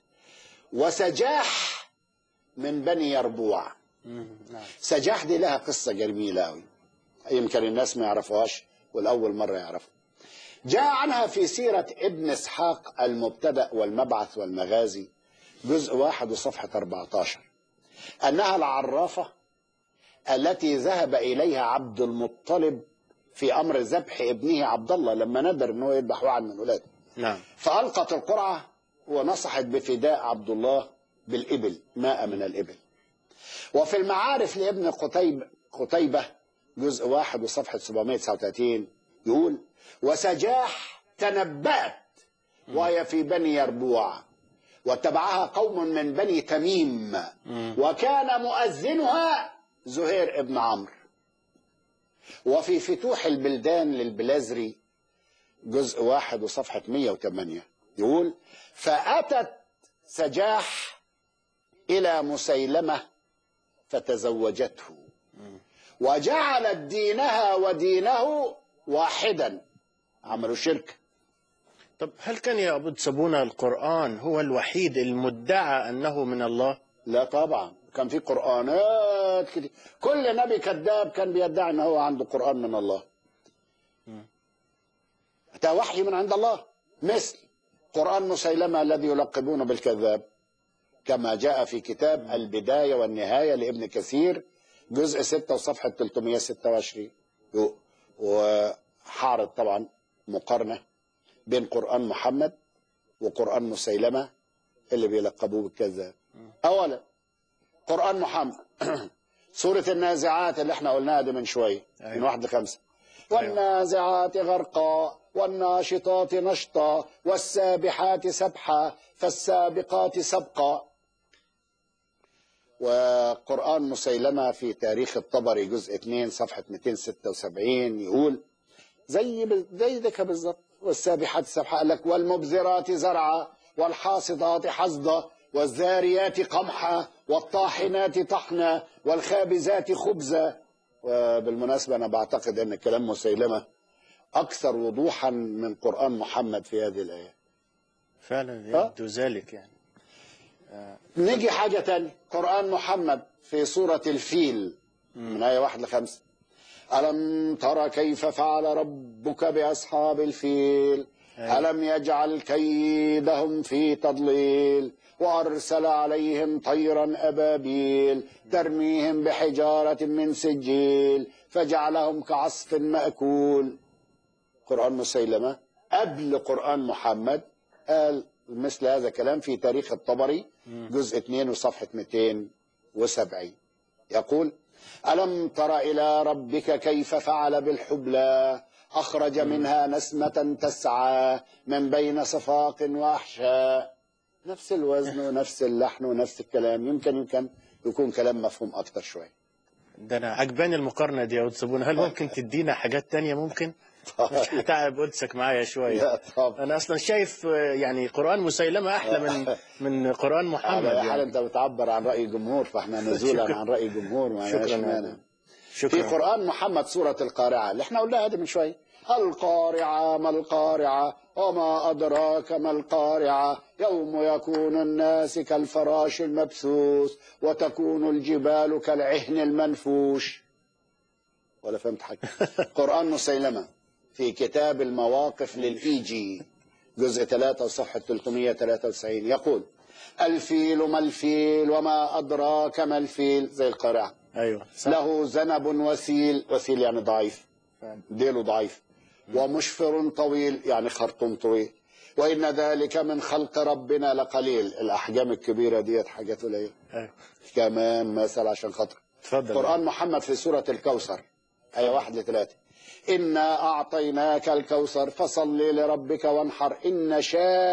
وسجاح من بني يربوع نعم سجاح دي لها قصة جميلة أوي يمكن الناس ما يعرفوهاش والأول مرة يعرفوا جاء عنها في سيرة ابن إسحاق المبتدأ والمبعث والمغازي جزء واحد وصفحة 14 أنها العرافة التي ذهب إليها عبد المطلب في أمر ذبح ابنه عبد الله لما ندر أنه يذبح واحد من أولاده نعم فألقت القرعة ونصحت بفداء عبد الله بالإبل ماء من الإبل وفي المعارف لابن قتيبة, قتيبة جزء واحد وصفحة 739 يقول وسجاح تنبأت وهي في بني يربوع واتبعها قوم من بني تميم وكان مؤذنها زهير ابن عمرو وفي فتوح البلدان للبلازري جزء واحد وصفحة 108 يقول فأتت سجاح إلى مسيلمة فتزوجته وجعلت دينها ودينه واحدا عملوا شركة طب هل كان يا أبو سبونا القرآن هو الوحيد المدعى أنه من الله لا طبعا كان في قرآنات كتير كل نبي كذاب كان بيدعي ان هو عنده قرآن من الله ده وحي من عند الله مثل قرآن مسيلمة الذي يلقبون بالكذاب كما جاء في كتاب البداية والنهاية لابن كثير جزء 6 وصفحة 326 و- وحارب طبعا مقارنة بين قرآن محمد وقرآن مسيلمة اللي بيلقبوه بالكذاب أولا قرآن محمد سورة النازعات اللي احنا قلناها دي من شوية من أيوة. واحد لخمسة والنازعات غرقا والناشطات نشطا والسابحات سبحا فالسابقات سبقا وقرآن مسيلمة في تاريخ الطبري جزء 2 صفحة 276 يقول زي بال- زي ذاك بالظبط والسابحات سبحا قال لك والمبذرات زرعا والحاصدات حصدا والذاريات قمحا والطاحنات طحنا والخابزات خبزا وبالمناسبة أنا بعتقد أن كلام مسيلمة أكثر وضوحا من قرآن محمد في هذه الآية فعلا ها؟ يبدو ذلك يعني نيجي حاجة تانية قرآن محمد في سورة الفيل من آية واحد لخمسة ألم ترى كيف فعل ربك بأصحاب الفيل أيوة. ألم يجعل كيدهم في تضليل وأرسل عليهم طيرا أبابيل ترميهم بحجارة من سجيل فجعلهم كعصف مأكول قرآن مسيلمة قبل قرآن محمد قال مثل هذا كلام في تاريخ الطبري جزء 2 وصفحة 270 يقول ألم تر إلى ربك كيف فعل بالحبلى أخرج منها نسمة تسعى من بين صفاق وأحشاء نفس الوزن ونفس اللحن ونفس الكلام يمكن يمكن يكون كلام مفهوم أكتر شوية ده أنا عجباني المقارنة دي يا أبو سبونا هل ممكن تدينا حاجات تانية ممكن؟ مش هتعب قدسك معايا شوية لا طبعا أنا أصلا شايف آه، يعني قرآن مسيلمة أحلى من من قرآن محمد على حال يعني. انت بتعبر عن راي الجمهور فاحنا نزولا شكراً. عن راي الجمهور ما شكراً لناش يا مانع أبو. في شكرا قرآن محمد سورة القارعة اللي احنا قلناها دي من شوية القارعة ما القارعة وما أدراك ما القارعة يوم يكون الناس كالفراش المبثوث وتكون الجبال كالعهن المنفوش ولا فهمت حاجة قرآن مسيلمة في كتاب المواقف للإيجي جزء 3 وصفحة 393 يقول الفيل ما الفيل وما أدراك ما الفيل زي القارعة أيوه صح له ذنب وسيل وسيل يعني ضعيف فعلا. ديله ضعيف ومشفر طويل يعني خرطوم طويل وإن ذلك من خلق ربنا لقليل الأحجام الكبيرة ديت حاجات قليلة أيوه كمان مثل عشان خاطر اتفضل قرآن محمد في سورة الكوثر آية واحد لثلاثة إنا أعطيناك الكوثر فصل لربك وانحر إن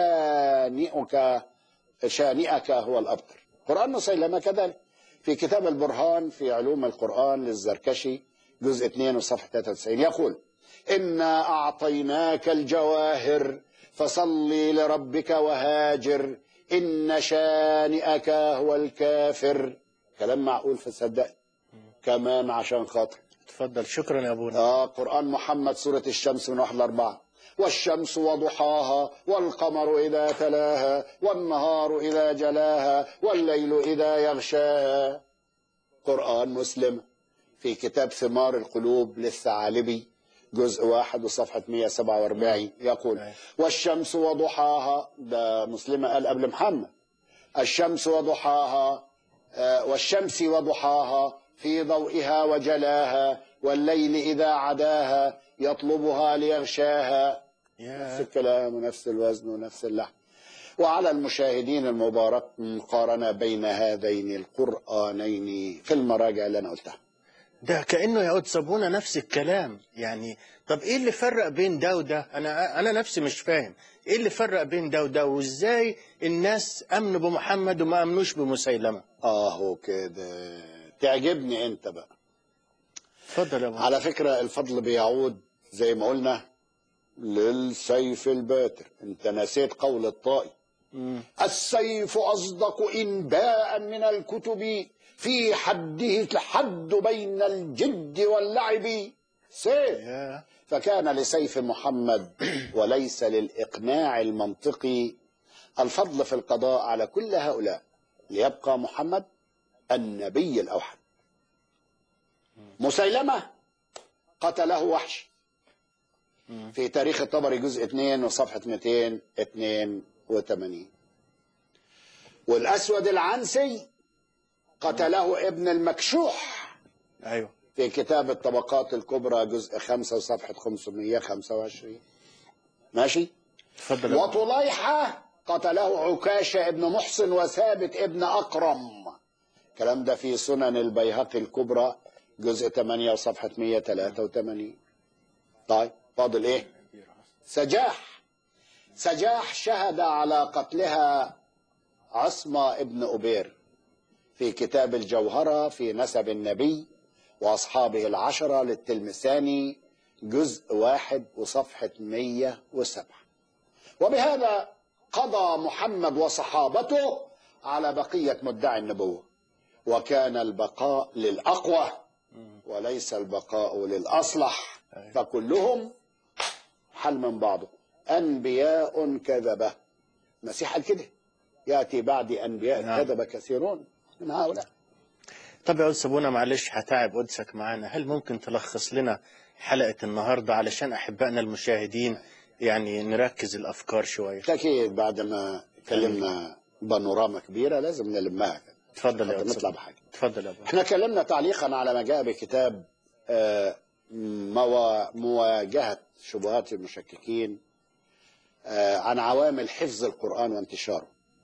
شانئك شانئك هو الأبتر قرآن مسيلمة كذلك في كتاب البرهان في علوم القرآن للزركشي جزء 2 وصفحة 93 يقول إنا أعطيناك الجواهر فصل لربك وهاجر إن شانئك هو الكافر كلام معقول فصدق كمان عشان خاطر اتفضل شكرا يا أبونا آه قرآن محمد سورة الشمس من واحد لأربعة والشمس وضحاها والقمر إذا تلاها والنهار إذا جلاها والليل إذا يغشاها قرآن مسلم في كتاب ثمار القلوب للثعالبي جزء واحد وصفحة 147 يقول أيوة. والشمس وضحاها ده مسلمة قال قبل محمد الشمس وضحاها آه، والشمس وضحاها في ضوئها وجلاها والليل إذا عداها يطلبها ليغشاها نفس يا الكلام ونفس الوزن ونفس اللحن وعلى المشاهدين المبارك مقارنة بين هذين القرآنين في المراجع اللي أنا قلتها ده كانه يعود صابونه نفس الكلام يعني طب ايه اللي فرق بين ده وده انا انا نفسي مش فاهم ايه اللي فرق بين ده وده وازاي الناس امنوا بمحمد وما امنوش بمسيلمه آهو كده تعجبني أنت بقى اتفضل يا ابو على فكرة الفضل بيعود زي ما قلنا للسيف الباتر انت نسيت قول الطائي مم. السيف أصدق إنباء من الكتب في حده الحد بين الجد واللعب سيف يا فكان لسيف محمد وليس للإقناع المنطقي الفضل في القضاء على كل هؤلاء ليبقى محمد النبي الأوحد مسيلمة قتله وحش في تاريخ الطبري جزء 2 وصفحة 282 والأسود العنسي قتله ابن المكشوح ايوه في كتاب الطبقات الكبرى جزء 5 وصفحة 525 ماشي اتفضل يا أبو. وطليحة قتله عكاشة ابن محسن وثابت ابن أقرم الكلام ده في سنن البيهقي الكبرى جزء 8 وصفحة 183 طيب فاضل ايه سجاح سجاح شهد على قتلها عصمة ابن أبير في كتاب الجوهرة في نسب النبي وأصحابه العشرة للتلمساني جزء واحد وصفحة 107 وبهذا قضى محمد وصحابته على بقية مدعي النبوة وكان البقاء للأقوى وليس البقاء للأصلح فكلهم حل من بعضه أنبياء كذبة المسيح قال كده يأتي بعد أنبياء نعم. كذبة كثيرون من هؤلاء طب يا أستاذ سابونا معلش هتعب قدسك معانا هل ممكن تلخص لنا حلقة النهاردة علشان أحبائنا المشاهدين يعني نركز الأفكار شوية أكيد بعد ما كلمنا بانوراما كبيرة لازم نلمها كده اتفضل يا حتى أستاذ نطلع بحاجة اتفضل يا أبو احنا كلمنا تعليقا على ما جاء بكتاب آه، موا- مواجهة شبهات المشككين آه، عن عوامل حفظ القرآن وانتشاره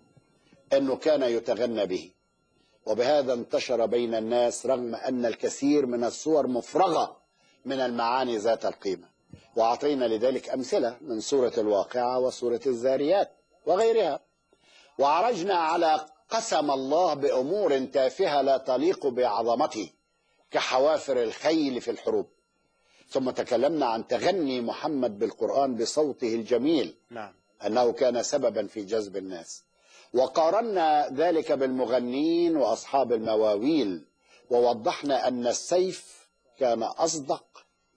أنه كان يتغنى به وبهذا انتشر بين الناس رغم أن الكثير من الصور مفرغة من المعاني ذات القيمة وأعطينا لذلك أمثلة من سورة الواقعة وسورة الذاريات وغيرها وعرجنا على قسم الله بأمور تافهة لا تليق بعظمته كحوافر الخيل في الحروب ثم تكلمنا عن تغني محمد بالقرآن بصوته الجميل نعم أنه كان سببا في جذب الناس وقارنا ذلك بالمغنين وأصحاب المواويل ووضحنا أن السيف كان أصدق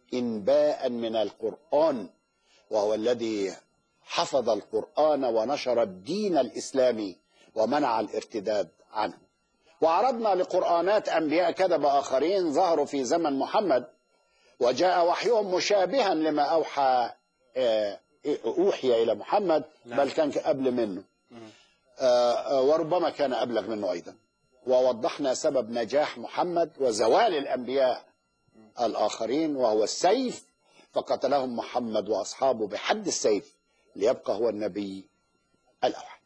إنباء من القرآن وهو الذي حفظ القرآن ونشر الدين الإسلامي ومنع الارتداد عنه وعرضنا لقرآنات أنبياء كذب آخرين ظهروا في زمن محمد وجاء وحيهم مشابها لما أوحى آه، أوحي إلى محمد نعم. بل كان قبل منه آه، آه، وربما كان أبلغ منه أيضا ووضحنا سبب نجاح محمد وزوال الأنبياء الآخرين وهو السيف فقتلهم محمد وأصحابه بحد السيف ليبقى هو النبي الأوحد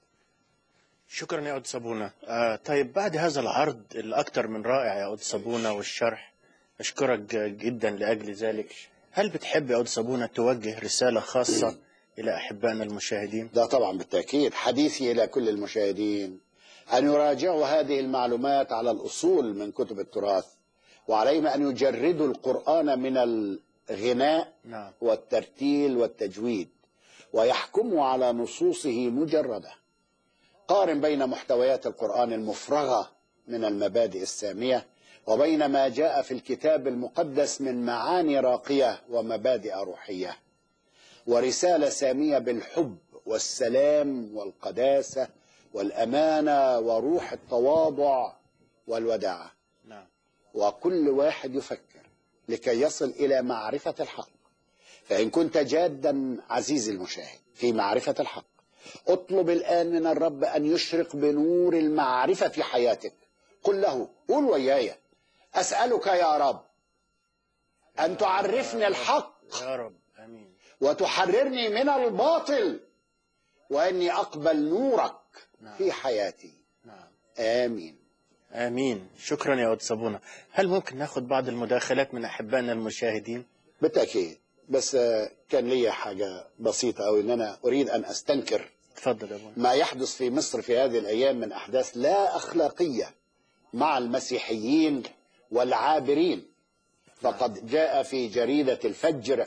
شكرا يا أود صابونة آه طيب بعد هذا العرض الأكثر من رائع يا أود صابونة والشرح أشكرك ج- جدا لأجل ذلك هل بتحب يا أود صابونة توجه رسالة خاصة إلى أحبائنا المشاهدين ده طبعا بالتأكيد حديثي إلى كل المشاهدين أن يراجعوا هذه المعلومات على الأصول من كتب التراث وعليهم أن يجردوا القرآن من الغناء نعم والترتيل والتجويد ويحكموا على نصوصه مجردة قارن بين محتويات القرآن المفرغة من المبادئ السامية وبين ما جاء في الكتاب المقدس من معاني راقية ومبادئ روحية ورسالة سامية بالحب والسلام والقداسة والأمانة وروح التواضع والوداعة نعم وكل واحد يفكر لكي يصل إلى معرفة الحق فإن كنت جادا عزيزي المشاهد في معرفة الحق اطلب الآن من الرب أن يشرق بنور المعرفة في حياتك قل له قول وياي أسألك يا رب أن تعرفني الحق يا رب آمين وتحررني من الباطل واني اقبل نورك نعم. في حياتي نعم امين آمين شكرا يا أود صابونة هل ممكن ناخد بعض المداخلات من أحبائنا المشاهدين بالتاكيد بس آه، كان لي حاجه بسيطه او ان انا اريد ان استنكر تفضل يا أبونا ما يحدث في مصر في هذه الايام من احداث لا اخلاقيه مع المسيحيين والعابرين فقد جاء في جريده الفجر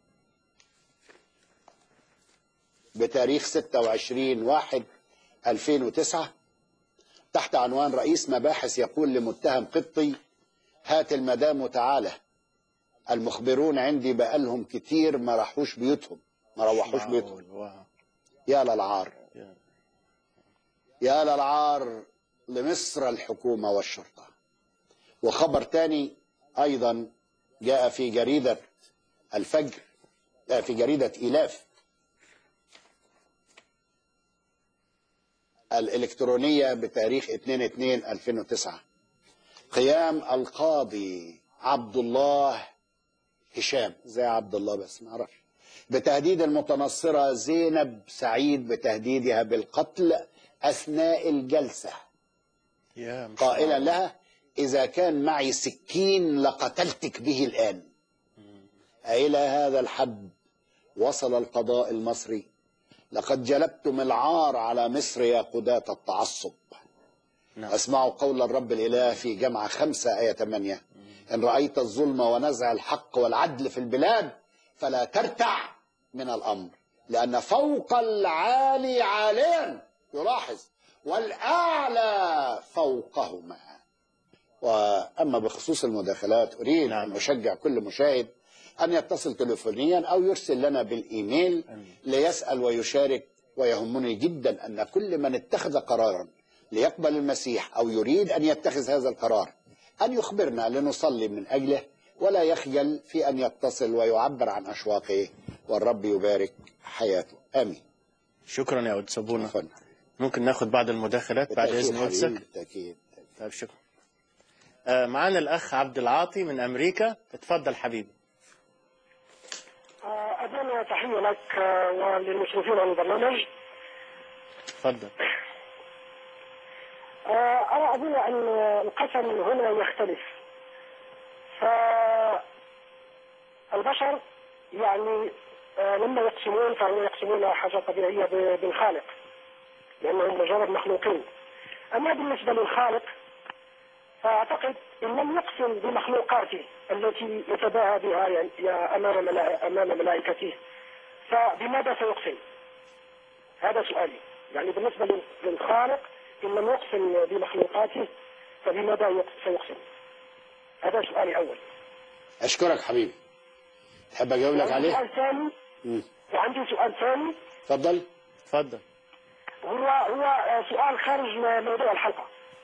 بتاريخ 26 واحد 2009 تحت عنوان رئيس مباحث يقول لمتهم قبطي هات المدام وتعالى المخبرون عندي بقالهم كتير ما راحوش بيوتهم ما روحوش بيوتهم معقول. واو. يا للعار يا- يا للعار لمصر الحكومة والشرطة وخبر تاني أيضا جاء في جريدة الفجر آه، في جريدة إيلاف الإلكترونية بتاريخ 2/2/2009 قيام القاضي عبد الله هشام زي عبد الله بس ما اعرفش بتهديد المتنصرة زينب سعيد بتهديدها بالقتل أثناء الجلسة يا مش قائلا معقول. لها إذا كان معي سكين لقتلتك به الآن إلى هذا الحد وصل القضاء المصري لقد جلبتم العار على مصر يا قضاة التعصب نعم. اسمعوا قول الرب الإله في جمعة خمسة آية 8 إن رأيت الظلم ونزع الحق والعدل في البلاد فلا ترتع من الأمر لأن فوق العالي عاليا يلاحظ والأعلى فوقهما وأما بخصوص المداخلات أريد نعم. أن أشجع كل مشاهد أن يتصل تليفونيا أو يرسل لنا بالإيميل أمين. ليسأل ويشارك ويهمني جدا أن كل من اتخذ قرارا ليقبل المسيح أو يريد أن يتخذ هذا القرار أن يخبرنا لنصلي من أجله ولا يخجل في أن يتصل ويعبر عن أشواقه والرب يبارك حياته آمين شكرا يا أود صابونة عفوا ممكن ناخد بعض المداخلات بعد بالتأكيد إذن قدسك حبيبي، بالتأكيد طيب شكرا آه، معانا الأخ عبد العاطي من أمريكا اتفضل حبيبي أبنى تحية لك آه، وللمشرفين على البرنامج اتفضل آه، أنا أظن أن القسم هنا يختلف فالبشر يعني آه، لما يقسمون فهم يقسمون حاجة طبيعية ب- بالخالق لأنهم مجرد مخلوقين أما بالنسبة للخالق فأعتقد إن لم يقسم بمخلوقاته التي يتباهى بها يعني يا أمام ملا- أمام ملائكته فبماذا سيقسم؟ هذا سؤالي يعني بالنسبة لل- للخالق إن لم يقسم بمخلوقاته فبماذا يق- سيقسم؟ هذا سؤالي أول أشكرك حبيبي تحب أجاوب لك وعندي عليه سؤال ثاني مم. وعندي سؤال ثاني اتفضل اتفضل هو هو آه، سؤال خارج م- موضوع الحلقة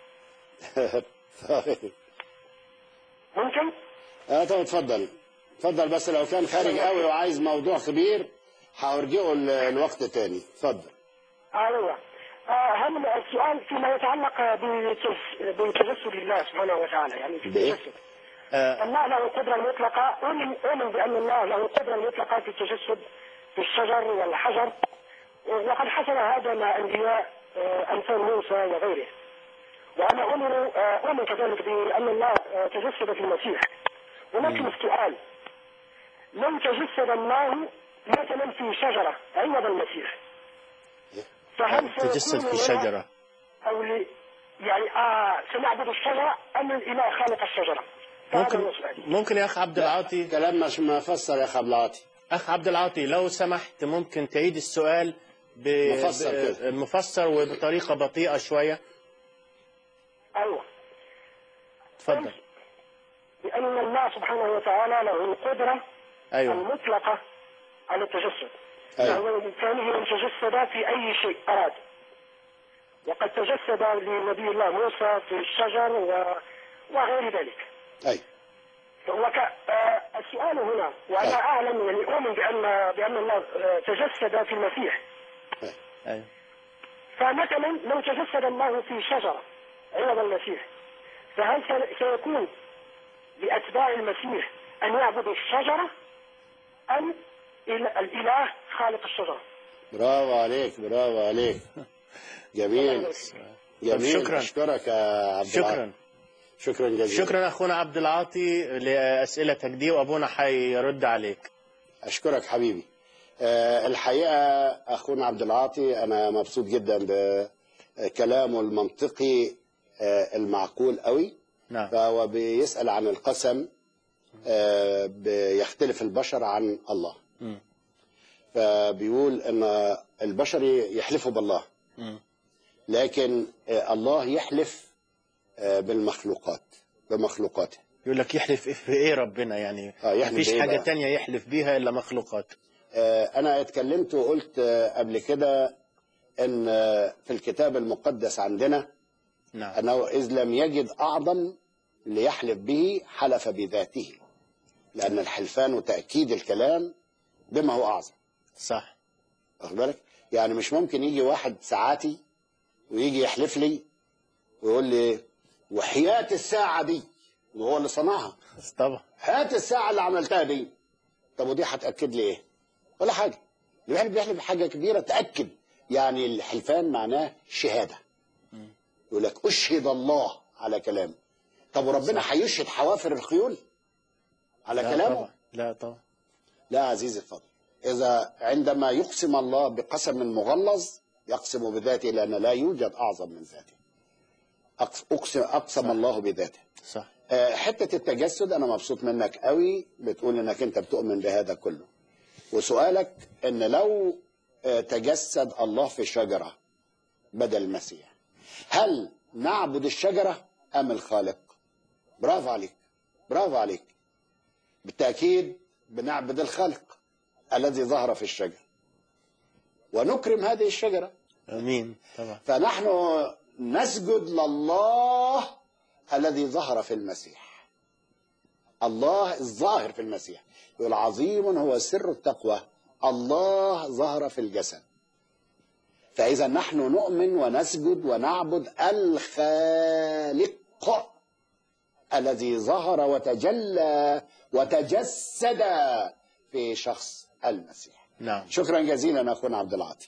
ممكن؟ اه طب اتفضل اتفضل بس لو كان خارج قوي وعايز موضوع كبير هرجعه ال- الوقت تاني اتفضل ايوه آه، هل السؤال فيما يتعلق بتجس- بتجسد الله سبحانه وتعالى يعني في بإيه؟ التجسد آه، الله له القدرة المطلقة أؤمن أؤمن بأن الله له القدرة المطلقة في التجسد في الشجر والحجر وقد حصل هذا مع أنبياء آه، أمثال موسى وغيره وأنا أؤمن آه، أؤمن كذلك بأن الله آه، تجسد في المسيح ولكن السؤال لو تجسد الله مثلا في شجرة عوض المسيح فهل تجسد سيكون في لنا شجرة أو لي يعني آه سنعبد الشجرة أم الإله خالق الشجرة؟ فهذا ممكن هو سؤالي. ممكن يا أخ عبد العاطي كلام مش مفسر يا اخ عبد العاطي أخ عبد العاطي لو سمحت ممكن تعيد السؤال ب... مفسر ب- كده. مفسر وبطريقة بطيئة شوية أيوه اتفضل لأن الله سبحانه وتعالى له القدرة أيوه المطلقة على التجسد أيوه. فهو بإمكانه أن يتجسد في أي شيء أراد وقد تجسد لنبي الله موسى في الشجر و... وغير ذلك ايوه فهو ك... آه السؤال هنا وأنا أيوه. أعلم يعني أؤمن بأن بأن الله آه، تجسد في المسيح أيوه فمثلا لو تجسد الله في شجرة عوض المسيح فهل سي- سيكون لأتباع المسيح أن يعبدوا الشجرة أم ال- الإله خالق الشجرة؟ برافو عليك برافو عليك جميل جميل شكراً. اشكرك يا عبد العاطي شكرا شكرا جزيلا شكرا اخونا عبد العاطي لاسئلتك دي وابونا حيرد عليك اشكرك حبيبي آه، الحقيقه اخونا عبد العاطي انا مبسوط جدا بكلامه المنطقي آه، المعقول قوي نعم فهو بيسال عن القسم آه، بيختلف البشر عن الله مم. فبيقول ان البشر يحلفوا بالله مم. لكن آه، الله يحلف آه، بالمخلوقات بمخلوقاته يقول لك يحلف في ايه ربنا يعني آه، يحلف مفيش بإيه حاجه بقى؟ تانية يحلف بيها الا مخلوقات آه، أنا اتكلمت وقلت آه، قبل كده أن آه، في الكتاب المقدس عندنا نعم أنه إذ لم يجد أعظم ليحلف به حلف بذاته لأن الحلفان وتأكيد الكلام بما هو أعظم صح واخد بالك؟ يعني مش ممكن يجي واحد ساعاتي ويجي يحلف لي ويقول لي وحياة الساعة دي وهو اللي صنعها بس طبعا هات الساعة اللي عملتها دي طب ودي هتأكد لي ايه؟ ولا حاجة اللي بيحلف بيحلف بحاجة كبيرة تأكد يعني الحلفان معناه شهادة يقول لك أشهد الله على كلامه طب وربنا هيشهد حوافر الخيول على لا كلامه؟ طبعا لا طبعا لا عزيزي الفاضل إذا عندما يقسم الله بقسم مغلظ يقسم بذاته لأن لا يوجد أعظم من ذاته أقس- أقسم, أقسم الله بذاته صح آه، حتة التجسد أنا مبسوط منك قوي بتقول إنك أنت بتؤمن بهذا كله وسؤالك إن لو آه، تجسد الله في شجرة بدل المسيح هل نعبد الشجرة أم الخالق برافو عليك برافو عليك بالتأكيد بنعبد الخالق الذي ظهر في الشجرة ونكرم هذه الشجرة امين طبعا فنحن نسجد لله الذي ظهر في المسيح الله الظاهر في المسيح يقول عظيم هو سر التقوى الله ظهر في الجسد فإذا نحن نؤمن ونسجد ونعبد الخالق الذي ظهر وتجلى وتجسد في شخص المسيح نعم شكرا جزيلا أخونا عبد العاطي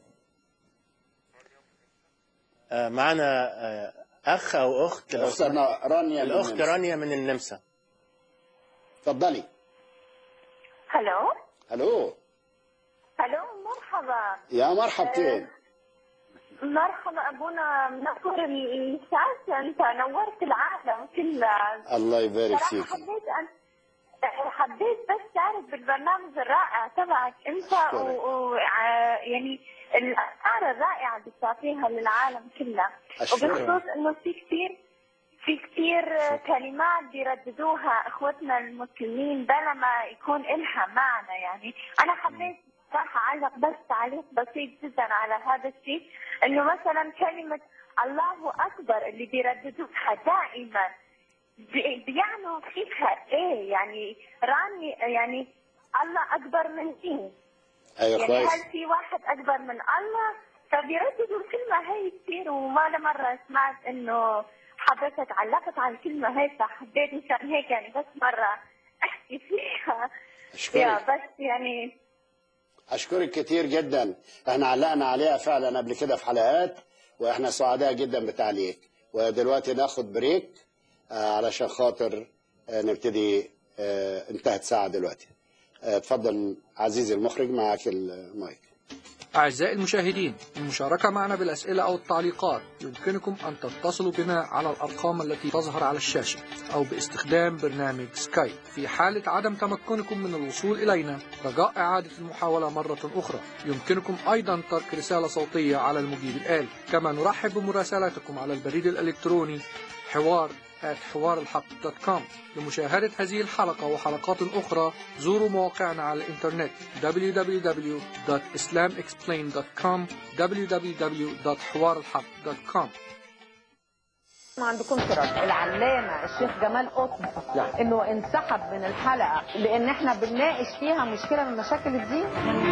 آه، معنا آه، اخ او اخت لو سمحت. أختنا رانيا من الاخت النمسا. رانيا من النمسا اتفضلي هلو الو هلو مرحبا يا مرحبتين مرحبا ابونا منور الشاشة انت نورت العالم كله الله يبارك صراحة فيك حبيت ان حبيت بس تعرف بالبرنامج الرائع تبعك انت أشكرك. و... و... ع- يعني الافكار الرائعه اللي بتعطيها للعالم كله أشكرك. وبخصوص انه في كثير في كثير كلمات بيرددوها اخوتنا المسلمين بلا ما يكون إلها معنى يعني انا حبيت صراحه اعلق بس تعليق بسيط جدا على هذا الشيء انه مثلا كلمه الله اكبر اللي بيرددوها دائما بي- بيعنوا فيها ايه يعني راني يعني الله اكبر من مين؟ ايوه يعني كويس هل في واحد اكبر من الله؟ فبيرددوا الكلمه هي كثير وما مره سمعت انه حضرتك علقت على الكلمه هي فحبيت مشان هيك يعني بس مره احكي فيها يا اشكرك بس يعني اشكرك كتير جدا احنا علقنا عليها فعلا قبل كده في حلقات واحنا سعداء جدا بتعليق ودلوقتي ناخد بريك آه، علشان خاطر آه، نبتدي آه، انتهت ساعة دلوقتي آه، اتفضل عزيزي المخرج معك المايك أعزائي المشاهدين للمشاركة معنا بالأسئلة أو التعليقات يمكنكم أن تتصلوا بنا على الأرقام التي تظهر على الشاشة أو باستخدام برنامج سكايب في حالة عدم تمكنكم من الوصول إلينا رجاء إعادة المحاولة مرة أخرى يمكنكم أيضا ترك رسالة صوتية على المجيب الآلي كما نرحب بمراسلاتكم على البريد الإلكتروني حوار حوار الحق دوت كوم لمشاهدة هذه الحلقة وحلقات أخرى زوروا مواقعنا على الإنترنت www.islamexplained.com www.حوارالحق.com ما عندكم ترى العلامة الشيخ جمال قطب انه انسحب من الحلقة لان احنا بنناقش فيها مشكلة من مشاكل الدين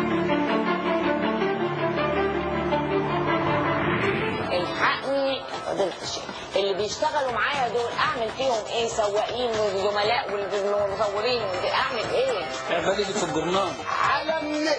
الحقني فضيلة الشيخ اللي بيشتغلوا معايا دول اعمل فيهم ايه سواقين وزملاء والمصورين اعمل ايه اعملي اللي في الجرنان على النت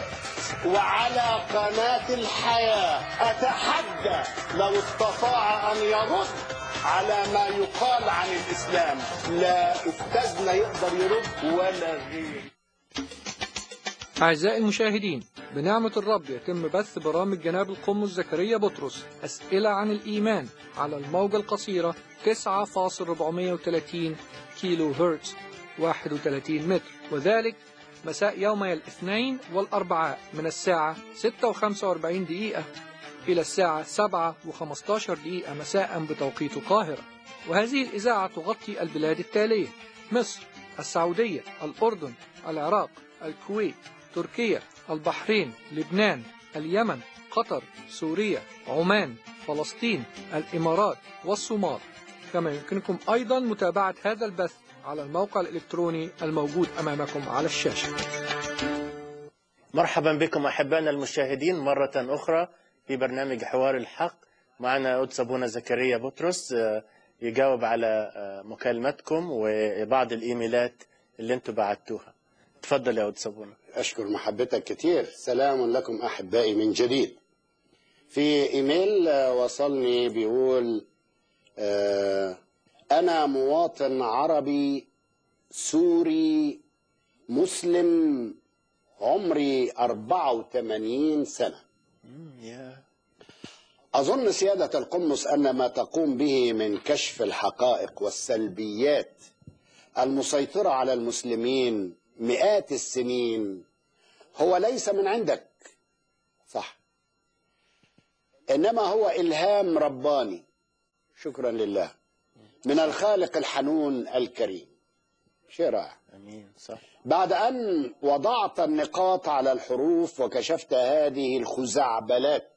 وعلى قناة الحياة أتحدى لو استطاع أن يرد على ما يقال عن الإسلام لا أستاذنا يقدر يرد ولا غير أعزائي المشاهدين بنعمة الرب يتم بث برامج جناب القمص زكريا بطرس أسئلة عن الإيمان على الموجة القصيرة 9.430 كيلو هرتز 31 متر وذلك مساء يومي الاثنين والأربعاء من الساعة 6:45 دقيقة إلى الساعة 7:15 دقيقة مساء بتوقيت القاهرة وهذه الإذاعة تغطي البلاد التالية مصر السعودية الأردن العراق الكويت تركيا البحرين لبنان اليمن قطر سوريا عمان فلسطين الإمارات والصومال كما يمكنكم أيضا متابعة هذا البث على الموقع الإلكتروني الموجود أمامكم على الشاشة مرحبا بكم أحبائنا المشاهدين مرة أخرى في برنامج حوار الحق معنا قدس أبونا زكريا بطرس آه، يجاوب على آه، مكالمتكم وبعض الإيميلات اللي انتم بعتوها تفضل يا قدس أبونا أشكر محبتك كتير سلام لكم أحبائي من جديد في إيميل آه، وصلني بيقول آه، أنا مواطن عربي سوري مسلم عمري 84 سنة يا أظن سيادة القمص أن ما تقوم به من كشف الحقائق والسلبيات المسيطرة على المسلمين مئات السنين هو ليس من عندك صح إنما هو إلهام رباني شكرا لله من الخالق الحنون الكريم شيء رائع أمين صح بعد أن وضعت النقاط على الحروف وكشفت هذه الخزعبلات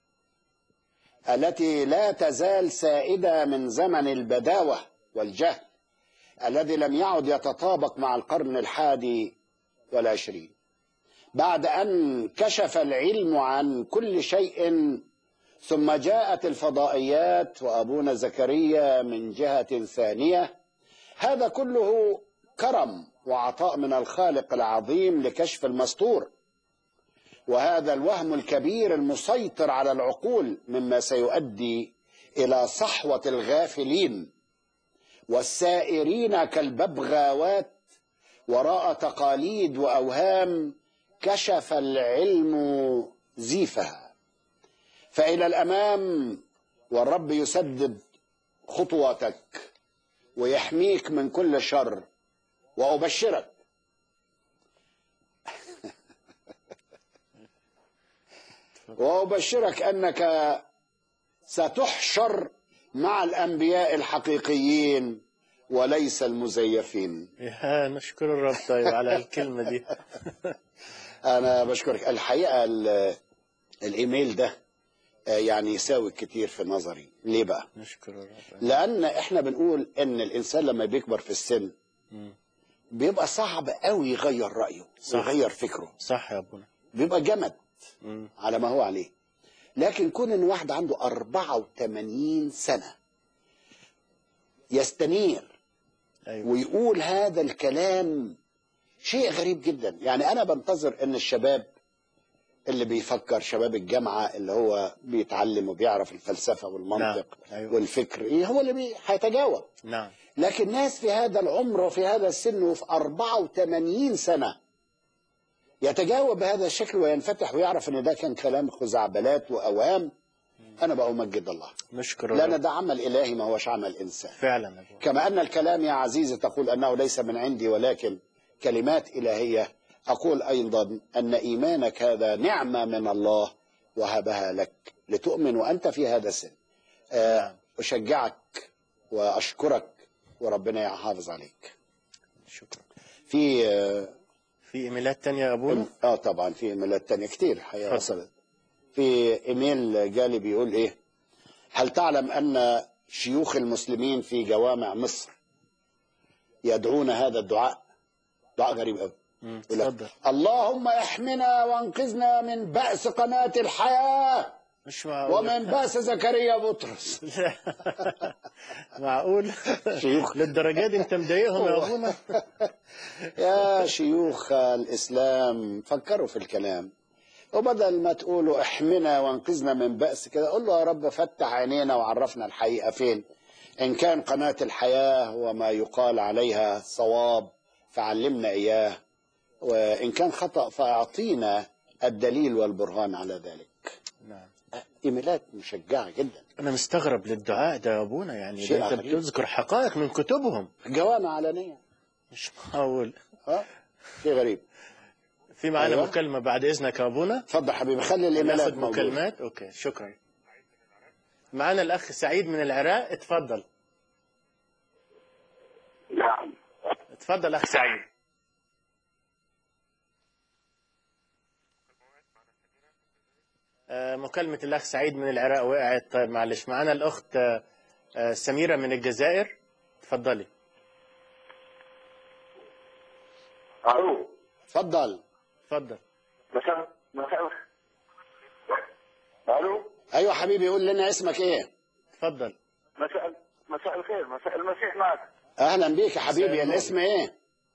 التي لا تزال سائدة من زمن البداوة والجهل الذي لم يعد يتطابق مع القرن الحادي والعشرين بعد أن كشف العلم عن كل شيء ثم جاءت الفضائيات وأبونا زكريا من جهة ثانية هذا كله كرم وعطاء من الخالق العظيم لكشف المستور وهذا الوهم الكبير المسيطر على العقول مما سيؤدي الى صحوه الغافلين والسائرين كالببغاوات وراء تقاليد واوهام كشف العلم زيفها فالى الامام والرب يسدد خطواتك ويحميك من كل شر وابشرك وأبشرك أنك ستحشر مع الأنبياء الحقيقيين وليس المزيفين يا نشكر الرب طيب على الكلمة دي أنا بشكرك الحقيقة ال- الإيميل ده آه، يعني يساوي كتير في نظري ليه بقى نشكر الرب لأن إحنا بنقول إن الإنسان لما بيكبر في السن مم. بيبقى صعب قوي يغير رأيه صح. ويغير فكره صح يا أبونا بيبقى جمد مم. على ما هو عليه لكن كون ان واحد عنده 84 سنة يستنير أيوة ويقول هذا الكلام شيء غريب جدا يعني انا بنتظر ان الشباب اللي بيفكر شباب الجامعة اللي هو بيتعلم وبيعرف الفلسفة والمنطق نعم. أيوة. والفكر إيه هو اللي بي- هيتجاوب نعم لكن ناس في هذا العمر وفي هذا السن وفي 84 سنة يتجاوب بهذا الشكل وينفتح ويعرف ان ده كان كلام خزعبلات واوهام انا بقى امجد الله نشكر لان الرب ده عمل الهي ما هوش عمل انسان فعلا يا أبونا كما ان الكلام يا عزيزي تقول انه ليس من عندي ولكن كلمات الهيه اقول ايضا ان ايمانك هذا نعمه من الله وهبها لك لتؤمن وانت في هذا السن آه، نعم. اشجعك واشكرك وربنا يحافظ عليك شكرا في آه، في إيميلات تانية يا أبونا اه طبعا في ايميلات تانية كتير الحقيقه اتفضل. وصلت في ايميل جالي بيقول ايه هل تعلم ان شيوخ المسلمين في جوامع مصر يدعون هذا الدعاء دعاء غريب قوي مم. يقول لك اتفضل اللهم احمنا وانقذنا من بأس قناة الحياة مش معقول ومن بأس زكريا بطرس معقول شيوخ. للدرجة دي أنت مضايقهم يا أبونا يا شيوخ الإسلام فكروا في الكلام وبدل ما تقولوا احمنا وانقذنا من بأس كده قول له يا رب فتح عينينا وعرفنا الحقيقة فين إن كان قناة الحياة وما يقال عليها صواب فعلمنا إياه وإن كان خطأ فأعطينا الدليل والبرهان على ذلك نعم إيميلات مشجعة جدا أنا مستغرب للدعاء ده يا أبونا يعني شيء ده أنت عجيب. بتذكر حقائق من كتبهم جوامع علنية مش معقول ها شيء غريب في معانا أيوة. مكالمة بعد إذنك يا أبونا اتفضل حبيبي خلي الإيميلات ناخد موجودة مكالمات أوكي شكرا معانا الأخ سعيد من العراق اتفضل نعم اتفضل أخ سعيد آه، مكالمة الأخ سعيد من العراق وقعت طيب معلش معانا الأخت آه، آه، سميرة من الجزائر اتفضلي الو اتفضل اتفضل مساء مساء الو أيوة حبيبي قول لنا اسمك إيه اتفضل مساء مساء الخير مساء المسيح معك أهلا بيك يا حبيبي مساء الاسم إيه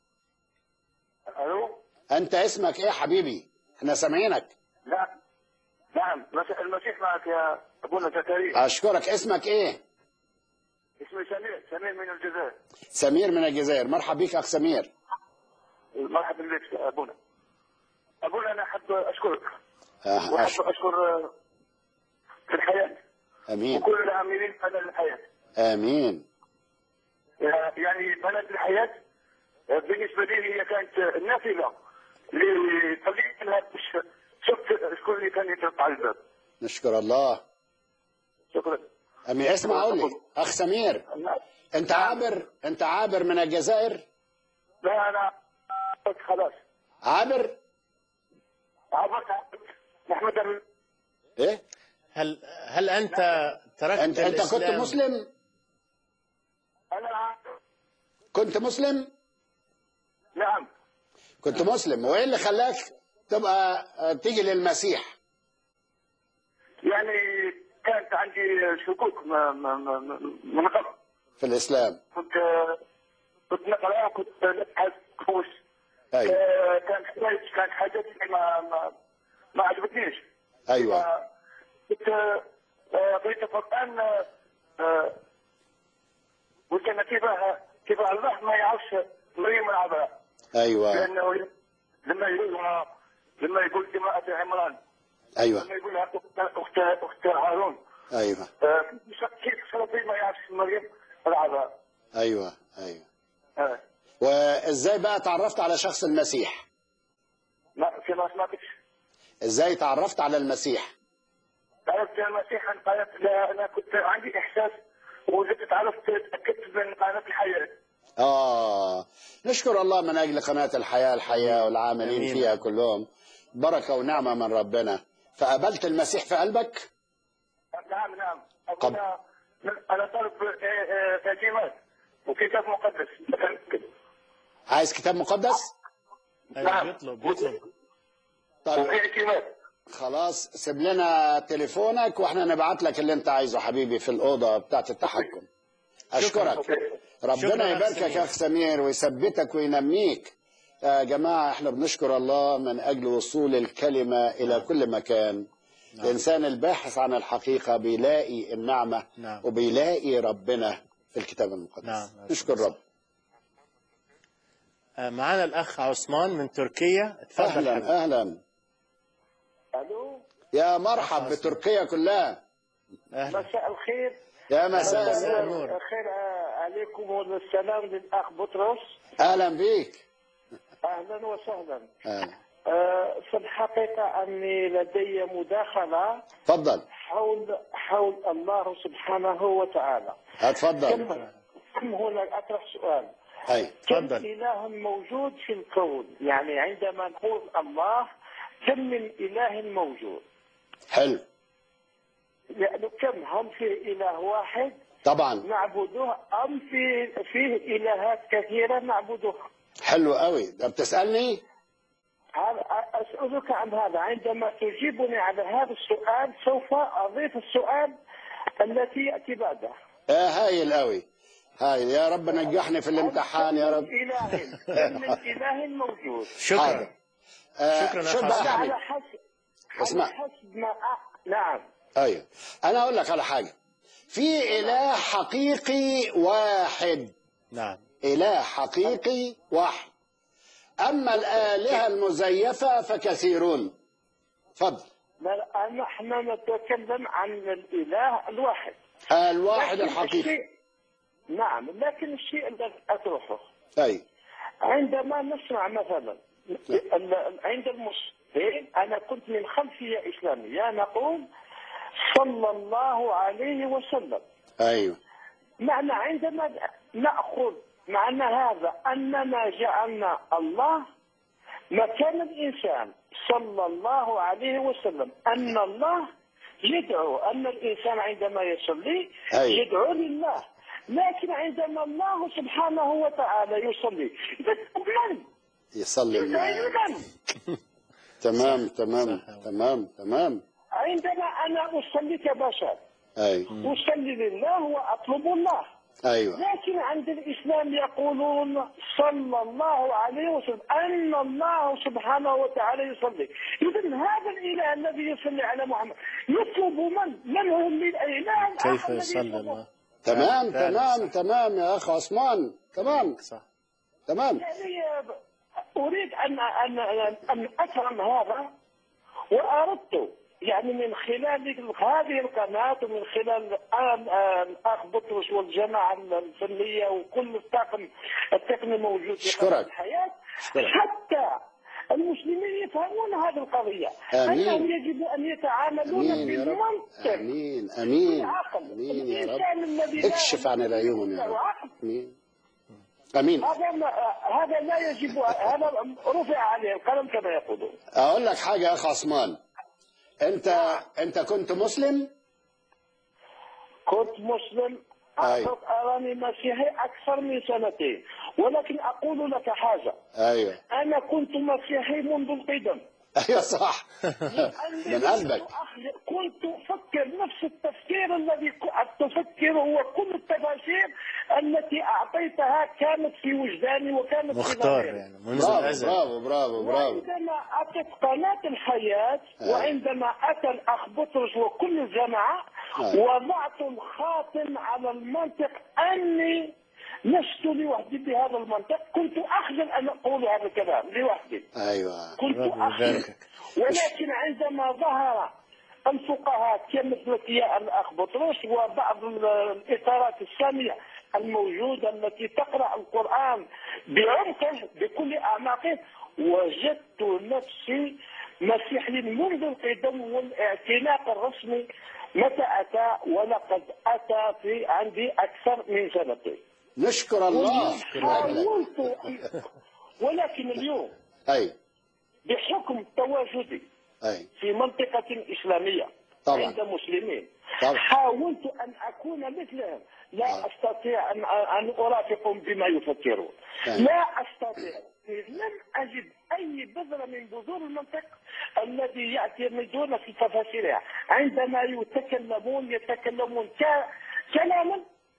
الو أنت اسمك إيه يا حبيبي احنا سامعينك نعم نعم مساء المسيح معك يا ابونا زكريا أشكرك اسمك إيه اسمي سمير سمير من الجزائر سمير من الجزائر مرحب بيك أخ سمير مرحبا بك يا ابونا ابونا انا احب اشكرك آه، واحب أش- اشكر آه، في الحياه أمين وكل العاملين في الحياه آمين يعني بلد الحياة بالنسبة لي هي كانت النافذة اللي خليت لها باش شفت شكون اللي كان يترفع على الباب نشكر الله شكرا أمين اسمع قول لي أخ سمير أنت عابر أنت عابر من الجزائر لا أنا خلاص عابر عبرت عبرت محمد أمين. إيه هل هل أنت تركت أنت أنت كنت الإسلام؟ مسلم أنا كنت مسلم نعم كنت مسلم وإيه اللي خلاك تبقى آه، تيجي للمسيح يعني كانت عندي شكوك ما- ما- ما- ما- من قبل في الإسلام كنت كنت نقرا كنت نبحث كوش أيوة آه، كانت حاجات كانت حاجات اللي ما ما ما عجبتنيش أيوة كنت آه، قريت القرآن آه، آه، قلت أنا كيف كيف الله ما يعرفش مريم العذراء أيوة لأنه لما يقول لما يقول امرأة عمران أيوة لما يقول أخت أخت أخت هارون أيوة آه، كيف كيف ربي ما يعرفش مريم العذراء أيوة أيوة آه، وإزاي بقى تعرفت على شخص المسيح ما في ما سمعتش إزاي تعرفت على المسيح عرفت المسيح أنا قالت لا أنا كنت عندي إحساس وزدت عرفت تأكدت من قناة الحياة آه نشكر الله من أجل قناة الحياة الحياة والعاملين أمين. فيها كلهم بركة ونعمة من ربنا فقبلت المسيح في قلبك نعم نعم أبونا أنا طالب آه، آه، ترجمات وكتاب مقدس عايز كتاب مقدس أيوة نعم. يطلب يطلب طيب وفي اعتماد خلاص سيب لنا تليفونك واحنا نبعت لك اللي انت عايزه حبيبي في الأوضة بتاعت التحكم أشكرك شكرا ربنا يا أخ يباركك سمير. يا أخ سمير ويثبتك وينميك يا جماعة احنا بنشكر الله من أجل وصول الكلمة إلى كل مكان الإنسان الباحث عن الحقيقة بيلاقي النعمة نعم. وبيلاقي ربنا في الكتاب المقدس نعم. نشكر رب آه، معانا الأخ عثمان من تركيا اتفضل حبيبي. أهلا أهلا الو يا مرحب بتركيا كلها أهلا مساء الخير يا مساء مساء النور النور. خير عليكم والسلام للاخ بطرس أهلا بيك اهلا وسهلا أهلا آه، في الحقيقه اني لدي مداخله تفضل حول حول الله سبحانه وتعالى اتفضل كم كم هنا اطرح سؤال أي كم تفضل. اله موجود في الكون يعني عندما نقول الله كم من اله موجود حلو يعني كم هل في اله واحد طبعا نعبده ام في فيه الهات كثيره نعبدها حلو قوي ده بتسألني هذا- أسألك عن هذا عندما تجيبني على هذا السؤال سوف أضيف السؤال التي يأتي بعده آه هايل قوي هايل يا رب نجحني في الامتحان يا رب إله كم من إله موجود شكرا حاضر. آه شكراً يا شوف أخ بقى حسن. حبيبي على حسب اسمع على حسب ما أ- نعم ايوه انا اقول لك على حاجه في اله حقيقي واحد نعم اله حقيقي واحد اما الالهه المزيفه فكثيرون اتفضل لا أنا- احنا نتكلم عن الاله الواحد الواحد لكن الحقيقي الشيء نعم لكن الشيء الذي اطرحه اي عندما نسمع مثلا ال- ال- عند المسلمين انا كنت من خلفيه اسلاميه نقول صلى الله عليه وسلم ايوه معنى عندما ناخذ معنى هذا اننا جعلنا الله مكان الانسان صلى الله عليه وسلم ان الله يدعو ان الانسان عندما يصلي أي. يدعو لله لكن عندما الله سبحانه وتعالى يصلي يدعو من؟ يصلي يدعو الله لمن؟ تمام تمام تمام تمام عندما انا اصلي كبشر اي اصلي لله واطلب الله ايوه لكن عند الإسلام يقولون صلى الله عليه وسلم أن الله سبحانه وتعالى يصلي إذا هذا الإله الذي يصلي على محمد يطلب من؟ من هو الإله كيف الآخر الذي يصلي يطلبه؟ الله تمام فعلا تمام صح. تمام يا اخ عثمان تمام صح تمام يعني أريد أن أن أن أفهم هذا وأردت يعني من خلال هذه القناة ومن خلال الآن الأخ بطرس والجماعة الفنية وكل الطاقم التقني موجود في أشكرك. قناة الحياة أشكرك. حتى المسلمين يفهمون هذه القضية آمين. أنهم يجب أن يتعاملون امين يا رب بالمنطق امين امين بالعقل امين يا الإنسان الذي رب لا اكشف عن العيون يا له رب عقل امين امين هذا ما هذا لا يجب هذا رفع عليه القلم كما يقولون اقول لك حاجه يا اخ عثمان انت انت كنت مسلم كنت مسلم أي. أعتقد أراني مسيحي أكثر من سنتين ولكن أقول لك حاجة ايوه أنا كنت مسيحي منذ القدم ايوه صح لأنني من قلبك كنت أخ- كنت أفكر نفس التفكير الذي ك- تفكره وكل التفاسير التي أعطيتها كانت في وجداني وكانت في مختار ضميري. يعني منذ برافو الأزل برافو برافو برافو وعندما أتت قناة الحياة أي. وعندما أتى الأخ بطرس وكل الجماعة أي. وضعت الخاتم على المنطق أني لست لوحدي بهذا المنطق كنت أخجل أن أقول هذا الكلام لوحدي ايوه كنت ربنا أخجل يباركك. ولكن عندما ظهر الفقهاء كمثل يا الأخ بطرس وبعض ال- الإطارات السامية الموجودة التي تقرأ القرآن بعمقه بكل أعماقه وجدت نفسي مسيحي منذ القدم والاعتناق الرسمي متى أتى ولقد أتى في عندي أكثر من سنتين نشكر الله حاولت ولكن اليوم اي بحكم تواجدي اي في منطقة إسلامية طبعا. عند مسلمين طبعا. حاولت أن أكون مثلهم لا أستطيع أن أن أرافقهم بما يفكرون نعم. لا أستطيع لم أجد أي بذرة من بذور المنطق الذي يعتمدون في تفاسيرها عندما يتكلمون يتكلمون ك- كلاما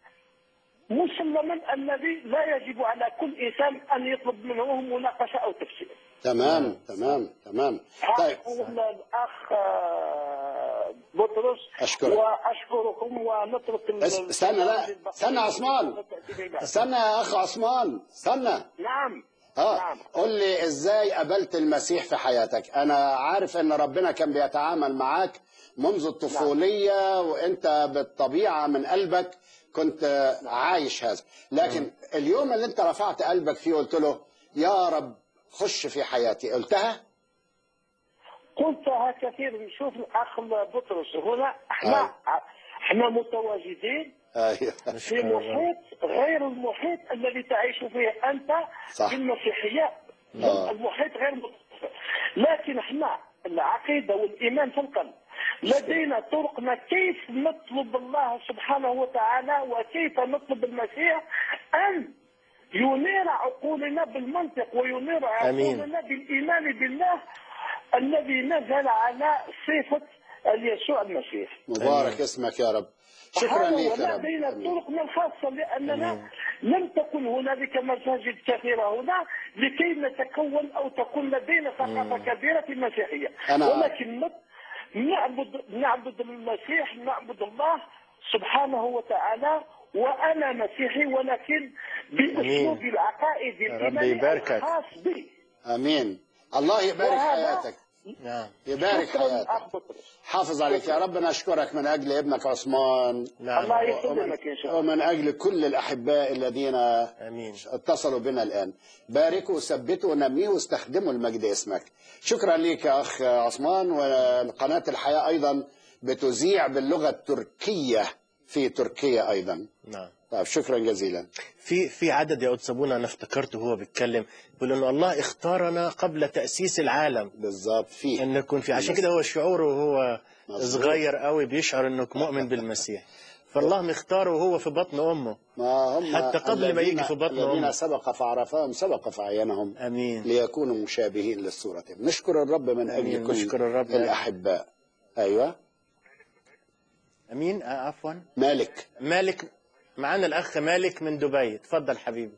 مسلما الذي لا يجب على كل إنسان أن يطلب منه مناقشة أو تفسير تمام تمام تمام طيب هذا الأخ آه، بطرس أشكرك. وأشكركم ونترك ال- اس- استنى لا استنى يا عثمان استنى يا اخ عثمان استنى نعم اه نعم. قول لي ازاي قابلت المسيح في حياتك انا عارف ان ربنا كان بيتعامل معاك منذ الطفولية وانت بالطبيعة من قلبك كنت عايش هذا لكن اليوم اللي انت رفعت قلبك فيه قلت له يا رب خش في حياتي قلتها قلتها كثير شوف الأخ بطرس هنا احنا احنا متواجدين ايوه في محيط غير المحيط الذي تعيش فيه أنت صح. في المسيحية آه. المحيط غير متفق. لكن احنا العقيدة والإيمان في القلب لدينا طرقنا كيف نطلب الله سبحانه وتعالى وكيف نطلب المسيح أن ينير عقولنا بالمنطق وينير آمين. عقولنا بالإيمان بالله الذي نزل على صفة يسوع المسيح مبارك اسمك يا رب شكرا هذا لك هو يا ما رب بين آمين. طرقنا الخاصة لأننا آمين. لم تكن هنالك مساجد كثيرة هنا لكي نتكون أو تكون لدينا ثقافة كبيرة في المسيحية أنا- ولكن نت- نعبد نعبد المسيح نعبد الله سبحانه وتعالى وأنا مسيحي ولكن بأسلوب آمين. العقائد يا رب الإيماني يباركك. الخاص بي امين الله يبارك وهذا- حياتك نعم يبارك شكراً حياتك أخ بطرس. حافظ عليك يا رب نشكرك من اجل ابنك عثمان نعم الله يسلمك إن شاء الله ومن اجل كل الاحباء الذين امين اتصلوا بنا الان باركوا وثبتوا ونميه واستخدموا المجد اسمك شكرا لك يا اخ عثمان وقناه الحياه ايضا بتذيع باللغه التركيه في تركيا ايضا نعم طيب شكرا جزيلا في في عدد يا قدس ابونا انا افتكرته وهو بيتكلم بيقول انه الله اختارنا قبل تاسيس العالم بالظبط في ان نكون في عشان كده هو شعوره وهو مظبوط. صغير قوي بيشعر انه مؤمن بالمسيح فالله مختاره وهو في بطن امه ما هم حتى قبل ما الذين- يجي في بطن الذين أمه. سبق فعرفهم سبق فعينهم امين ليكونوا مشابهين للصورة نشكر الرب من أجل آمين. كل نشكر الرب. الأحباء أيوة امين آه عفوا مالك مالك معانا الاخ مالك من دبي اتفضل حبيبي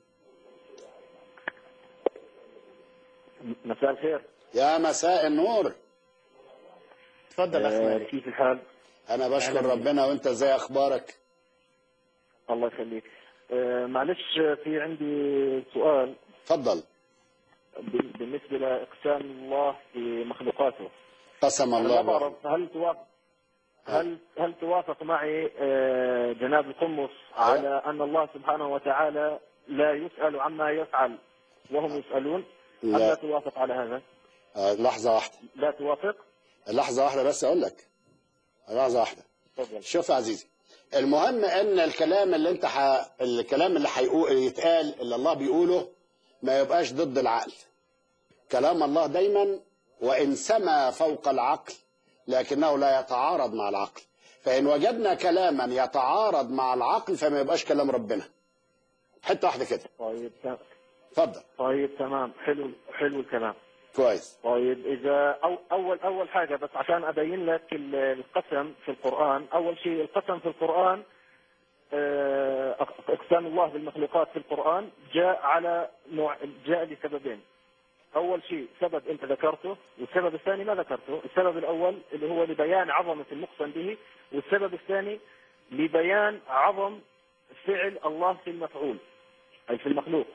مساء الخير يا مساء النور اتفضل اخ آه، مالك كيف الحال؟ أنا بشكر أهلا بيك. ربنا وأنت إزاي أخبارك الله يخليك آه، معلش آه، في عندي سؤال تفضل ب- بالنسبة لإقسام الله في مخلوقاته قسم أنا الله ما بارك. بعرف هل توافق هل هل توافق معي آه، جناب القمص على أن الله سبحانه وتعالى لا يسأل عما يفعل وهم يسألون أم لا. لا توافق على هذا؟ آه، لحظة واحدة لا توافق؟ لحظة واحدة بس أقول لك لحظة واحدة تفضل شوف يا عزيزي المهم ان الكلام اللي انت ح... الكلام اللي هيقول يتقال اللي الله بيقوله ما يبقاش ضد العقل كلام الله دايما وان سما فوق العقل لكنه لا يتعارض مع العقل فان وجدنا كلاما يتعارض مع العقل فما يبقاش كلام ربنا حته واحده كده طيب ت- اتفضل طيب تمام حلو حلو الكلام كويس طيب اذا أو اول اول حاجه بس عشان ابين لك ال- القسم في القران اول شيء القسم في القران آه، أق- اقسام الله بالمخلوقات في القران جاء على نوع جاء لسببين اول شيء سبب انت ذكرته والسبب الثاني ما ذكرته السبب الاول اللي هو لبيان عظمه المقسم به والسبب الثاني لبيان عظم فعل الله في المفعول اي في المخلوق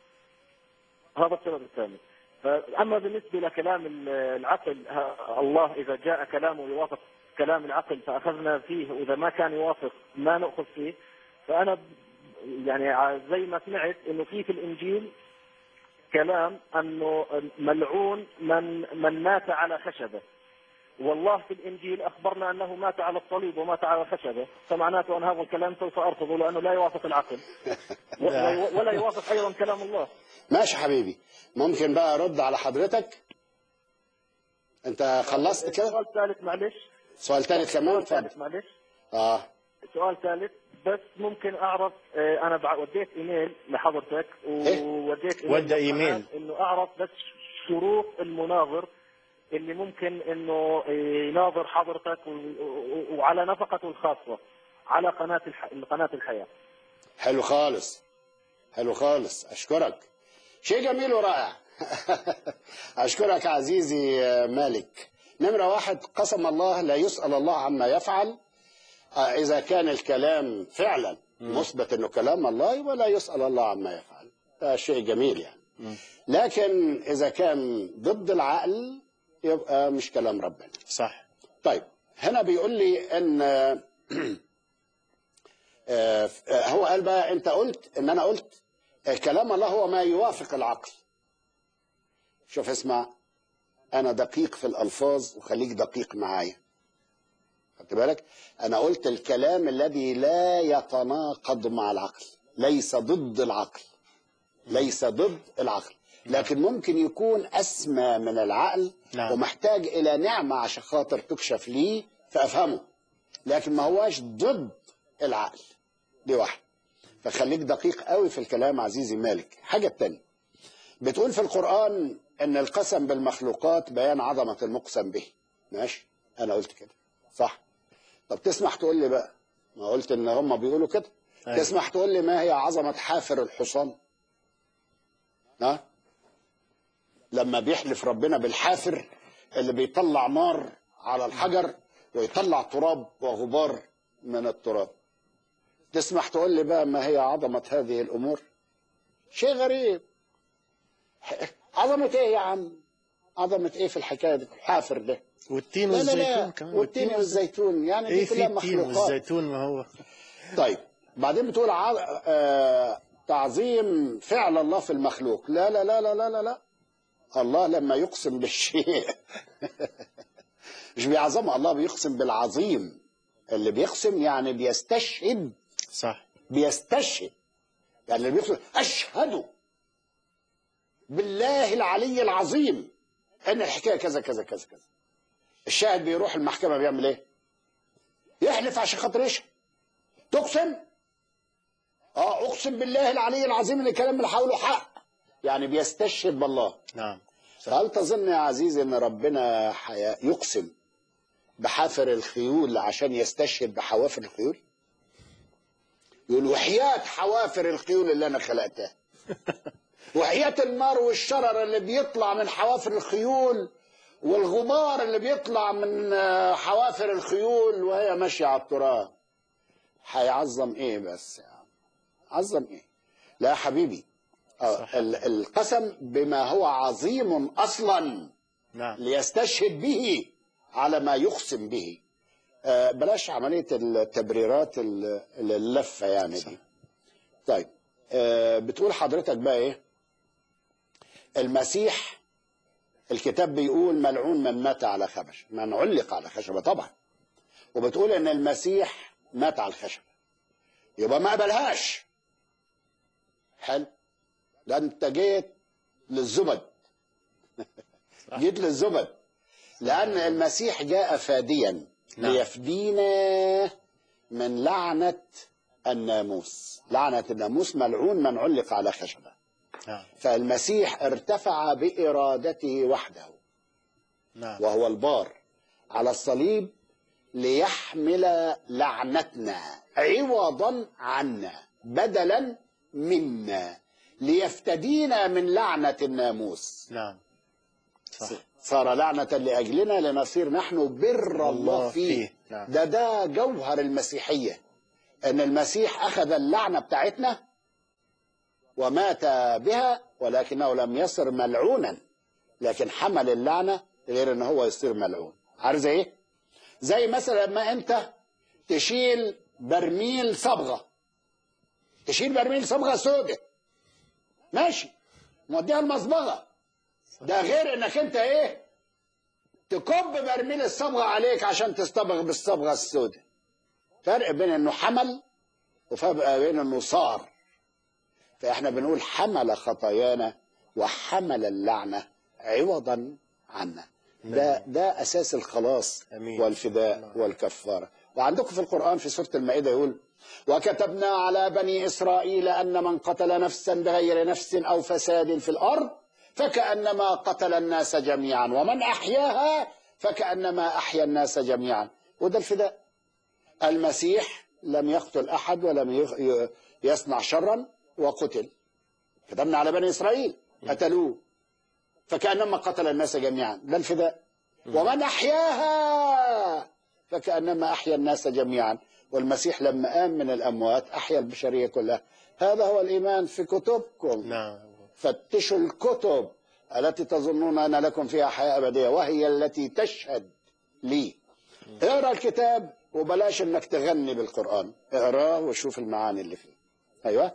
هذا السبب الثاني أما بالنسبة لكلام ال- العقل ها- الله إذا جاء كلامه يوافق كلام العقل فأخذنا فيه وإذا ما كان يوافق ما نأخذ فيه فأنا ب- يعني ع- زي ما سمعت إنه في في الإنجيل كلام أنه ملعون من من مات على خشبة والله في الإنجيل أخبرنا أنه مات على الصليب ومات على خشبة فمعناته أن هذا الكلام سوف أرفضه لأنه لا يوافق العقل ولا ولا يوافق أيضا كلام الله ماشي حبيبي ممكن بقى ارد على حضرتك انت خلصت كده سؤال ثالث معلش سؤال ثالث كمان سؤال اتفضل ثالث معلش اه سؤال ثالث بس ممكن اعرف آه، انا بع- وديت ايميل لحضرتك إيه؟ ووديت ايميل ودى إيميل. للقناة انه اعرف بس شروط المناظر اللي ممكن انه آه، يناظر حضرتك و- و- وعلى نفقته الخاصه على قناه الح... قناه الحياه حلو خالص حلو خالص اشكرك شيء جميل ورائع اشكرك عزيزي مالك نمرة واحد قسم الله لا يسأل الله عما يفعل آه، إذا كان الكلام فعلا مثبت أنه كلام الله ولا يسأل الله عما يفعل ده شيء جميل يعني لكن إذا كان ضد العقل يبقى مش كلام ربنا صح طيب هنا بيقول لي ان آه، آه، هو قال بقى انت قلت ان انا قلت آه، كلام الله هو ما يوافق العقل شوف اسمع انا دقيق في الالفاظ وخليك دقيق معايا خدت بالك انا قلت الكلام الذي لا يتناقض مع العقل ليس ضد العقل ليس ضد العقل لكن ممكن يكون اسمى من العقل نعم. ومحتاج الى نعمه عشان خاطر تكشف لي فافهمه لكن ما هواش ضد العقل دي واحد فخليك دقيق قوي في الكلام عزيزي مالك حاجه التانية بتقول في القران ان القسم بالمخلوقات بيان عظمه المقسم به ماشي انا قلت كده صح طب تسمح تقول لي بقى ما قلت ان هم بيقولوا كده أيوة. تسمح تقول لي ما هي عظمة حافر الحصان ها لما بيحلف ربنا بالحافر اللي بيطلع نار على الحجر ويطلع تراب وغبار من التراب تسمح تقول لي بقى ما هي عظمة هذه الأمور شيء غريب عظمة ايه يا عم عظمة ايه في الحكاية دي الحافر ده والتين لا لا والزيتون لا كمان والتين والزيتون يعني ايه دي في كلها التين مخلوقات والزيتون ما هو طيب بعدين بتقول ع... آه... تعظيم فعل الله في المخلوق لا لا لا لا لا لا, لا. الله لما يقسم بالشيء مش بيعظمه الله بيقسم بالعظيم اللي بيقسم يعني بيستشهد صح بيستشهد يعني اللي بيقسم أشهد بالله العلي العظيم ان الحكايه كذا كذا كذا كذا الشاهد بيروح المحكمه بيعمل ايه يحلف عشان خاطر يشهد تقسم اه اقسم بالله العلي العظيم ان الكلام اللي هقوله حق يعني بيستشهد بالله نعم هل تظن يا عزيزي ان ربنا حي- يقسم بحافر الخيول عشان يستشهد بحوافر الخيول يقول وحياة حوافر الخيول اللي انا خلقتها وحياة النار والشرر اللي بيطلع من حوافر الخيول والغبار اللي بيطلع من آه، حوافر الخيول وهي ماشية على التراب هيعظم ايه بس يا عم عظم ايه لا يا حبيبي آه، ال- القسم بما هو عظيم اصلا نعم ليستشهد به على ما يقسم به آه، بلاش عملية التبريرات ال- اللفة يعني دي طيب آه، بتقول حضرتك بقى ايه المسيح الكتاب بيقول ملعون من مات على خبش من علق على خشبة طبعا وبتقول ان المسيح مات على الخشبة يبقى ما قبلهاش حلو ده انت جيت للزبد جيت للزبد لأن المسيح جاء فاديا نعم. ليفدينا من لعنة الناموس لعنة الناموس ملعون من علق على خشبة نعم فالمسيح ارتفع بإرادته وحده نعم وهو البار على الصليب ليحمل لعنتنا عوضا عنا بدلا منا ليفتدينا من لعنة الناموس نعم صح صار لعنة لأجلنا لنصير نحن بر الله فيه فيه. نعم. ده ده جوهر المسيحية أن المسيح أخذ اللعنة بتاعتنا ومات بها ولكنه لم يصر ملعونا لكن حمل اللعنة غير أن هو يصير ملعون عارف زي إيه؟ زي مثلا لما أنت تشيل برميل صبغة تشيل برميل صبغة سودة ماشي موديها المصبغة ده غير انك انت ايه تكب برميل الصبغه عليك عشان تصطبغ بالصبغه السوداء فرق بين انه حمل وفرق بين انه صار فاحنا بنقول حمل خطايانا وحمل اللعنه عوضا عنا ده ده اساس الخلاص أمين. والفداء والكفاره وعندكم في القران في سوره المائده يقول وكتبنا على بني اسرائيل ان من قتل نفسا بغير نفس او فساد في الارض فكانما قتل الناس جميعا ومن احياها فكانما احيا الناس جميعا وده الفداء المسيح لم يقتل احد ولم يخ- ي- يصنع شرا وقتل كتبنا على بني اسرائيل قتلوه فكانما قتل الناس جميعا ده الفداء ومن احياها فكانما احيا الناس جميعا والمسيح لما قام من الاموات احيا البشريه كلها هذا هو الايمان في كتبكم نعم فتشوا الكتب التي تظنون ان لكم فيها حياه ابديه وهي التي تشهد لي اقرا الكتاب وبلاش انك تغني بالقران اقراه وشوف المعاني اللي فيه ايوه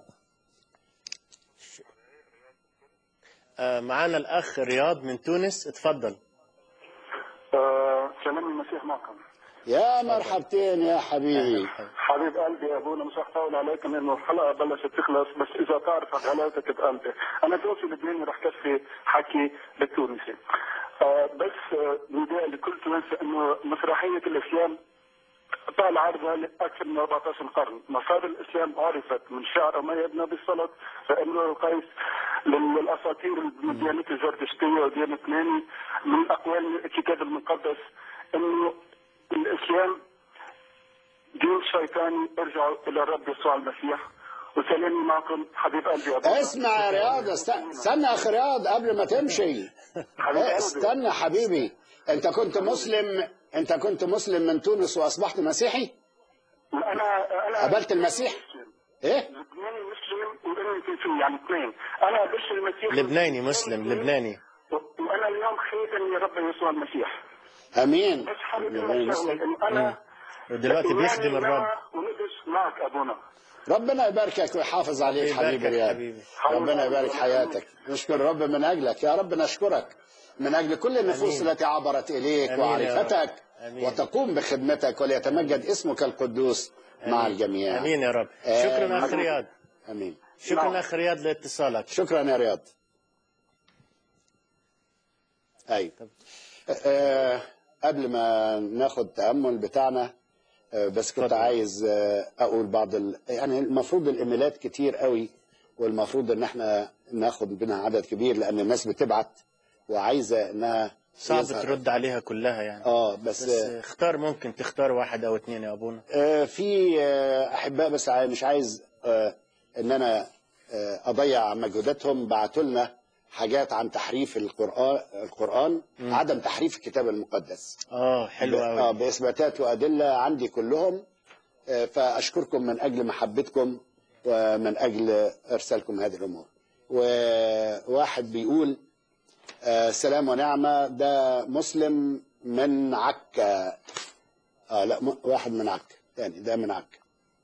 آه، معانا الأخ رياض من تونس اتفضل آه، سلام المسيح معكم يا مرحبتين يا حبيبي حبيب قلبي يا ابونا مش هطول عليكم انه الحلقه بلشت تخلص بس اذا تعرف غلاوتك بقلبي انا توفي لبناني رح كفي حكي بالتونسي آه بس آه، نداء لكل تونسي انه مسرحيه الاسلام طال عرضها لاكثر من 14 قرن، مصادر الاسلام عرفت من شعر اميه بن ابي الصلت لامرؤ القيس للاساطير من ديانه الزرتشتيه وديانه ناني من اقوال الكتاب المقدس انه الاسلام دين شيطاني ارجعوا الى الرب يسوع المسيح وسلامي معكم حبيب قلبي ابو اسمع يا رياض است- استنى يا اخي رياض قبل ما تمشي إيه، استنى حبيبي انت كنت مسلم انت كنت مسلم من تونس واصبحت مسيحي انا انا قبلت المسيح ايه لبناني مسلم وامي في يعني اثنين انا قبلت المسيح لبناني مسلم لبناني وانا اليوم خايف من رب يسوع المسيح امين بس حابب لبناني أقول شغلة، مسلم إنه انا ودلوقتي بيخدم إيماني الرب مع وندرس معك ابونا ربنا يباركك ويحافظ عليك يباركك حبيبي رياض حبيبي. ربنا يبارك حياتك نشكر رب من اجلك يا رب نشكرك من اجل كل النفوس آمين. التي عبرت اليك آمين يا رب. وعرفتك آمين. وتقوم بخدمتك وليتمجد اسمك القدوس مع آمين. الجميع امين يا رب آمين. شكرا اخ رياض امين شكرا اخ رياض لاتصالك شكرا يا رياض ايوه آه قبل ما ناخد تامل بتاعنا آه بس كنت اتفضل. عايز آه اقول بعض ال... يعني المفروض الايميلات كتير قوي والمفروض ان احنا ناخد منها عدد كبير لان الناس بتبعت وعايزه انها صعب يظهر. ترد عليها كلها يعني اه بس, بس اختار ممكن تختار واحد او اثنين يا ابونا آه، في آه، احباء بس عاي- مش عايز آه، ان انا آه، اضيع مجهوداتهم بعتوا لنا حاجات عن تحريف القران القران عدم تحريف الكتاب المقدس اه حلو اه قوي باثباتات وادله عندي كلهم آه، فاشكركم من اجل محبتكم ومن اجل ارسالكم هذه الامور وواحد بيقول آه، سلام ونعمه ده مسلم من عكا اه لا م- واحد من عكا تاني ده من عكا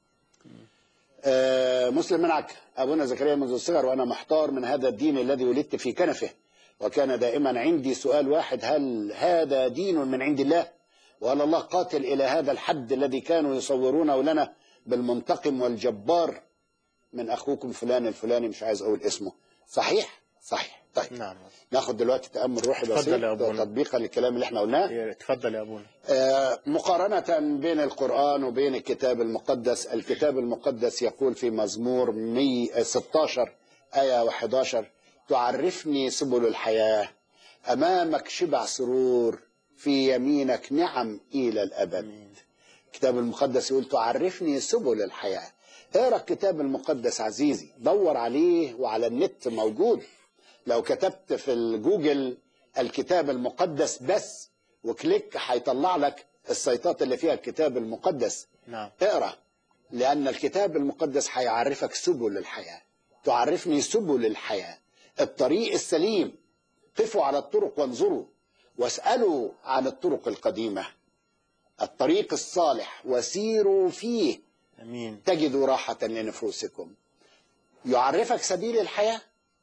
آه، مسلم من عكا ابونا زكريا منذ الصغر وانا محتار من هذا الدين الذي ولدت في كنفه وكان دائما عندي سؤال واحد هل هذا دين من عند الله وهل الله قاتل الى هذا الحد الذي كانوا يصورونه لنا بالمنتقم والجبار من اخوكم فلان الفلاني مش عايز اقول اسمه صحيح صحيح طيب نعم ناخد دلوقتي تامل روحي اتفضل بسيط يا أبونا. تطبيقا للكلام اللي احنا قلناه تفضل يا ابونا آه، مقارنة بين القرآن وبين الكتاب المقدس الكتاب المقدس يقول في مزمور 116 آية 11 تعرفني سبل الحياة أمامك شبع سرور في يمينك نعم إلى الأبد الكتاب المقدس يقول تعرفني سبل الحياة اقرا الكتاب المقدس عزيزي دور عليه وعلى النت موجود لو كتبت في الجوجل الكتاب المقدس بس وكليك هيطلع لك السيطات اللي فيها الكتاب المقدس نعم اقرا لان الكتاب المقدس هيعرفك سبل الحياه تعرفني سبل الحياه الطريق السليم قفوا على الطرق وانظروا واسالوا عن الطرق القديمه الطريق الصالح وسيروا فيه امين تجدوا راحه لنفوسكم يعرفك سبيل الحياه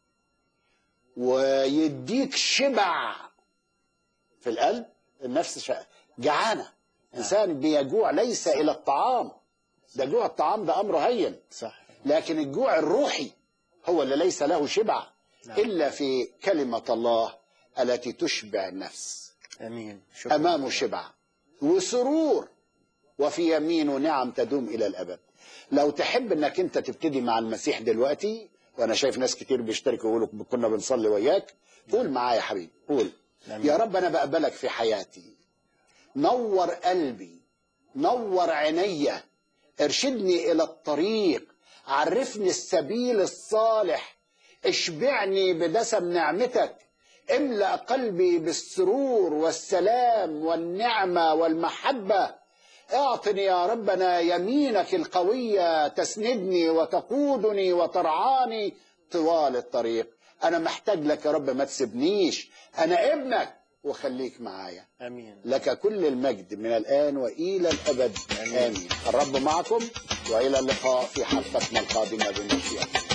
ويديك شبع في القلب النفس شا- جعانه انسان بيجوع ليس الى الطعام ده جوع الطعام ده امر هين صح لكن الجوع الروحي هو اللي ليس له شبع نعم. الا في كلمه الله التي تشبع النفس امين شكرا امامه شبع وسرور وفي يمينه نعم تدوم الى الابد لو تحب انك انت تبتدي مع المسيح دلوقتي وانا شايف ناس كتير بيشتركوا يقولوا كنا بنصلي وياك قول معايا يا حبيبي قول آمين. يا رب انا بقبلك في حياتي نور قلبي نور عيني ارشدني الى الطريق عرفني السبيل الصالح اشبعني بدسم نعمتك املا قلبي بالسرور والسلام والنعمه والمحبه اعطني يا ربنا يمينك القويه تسندني وتقودني وترعاني طوال الطريق انا محتاج لك يا رب ما تسيبنيش انا ابنك وخليك معايا امين لك كل المجد من الآن وإلى الأبد آمين, آمين. الرب معكم وإلى اللقاء في حلقتنا القادمة بمشيئة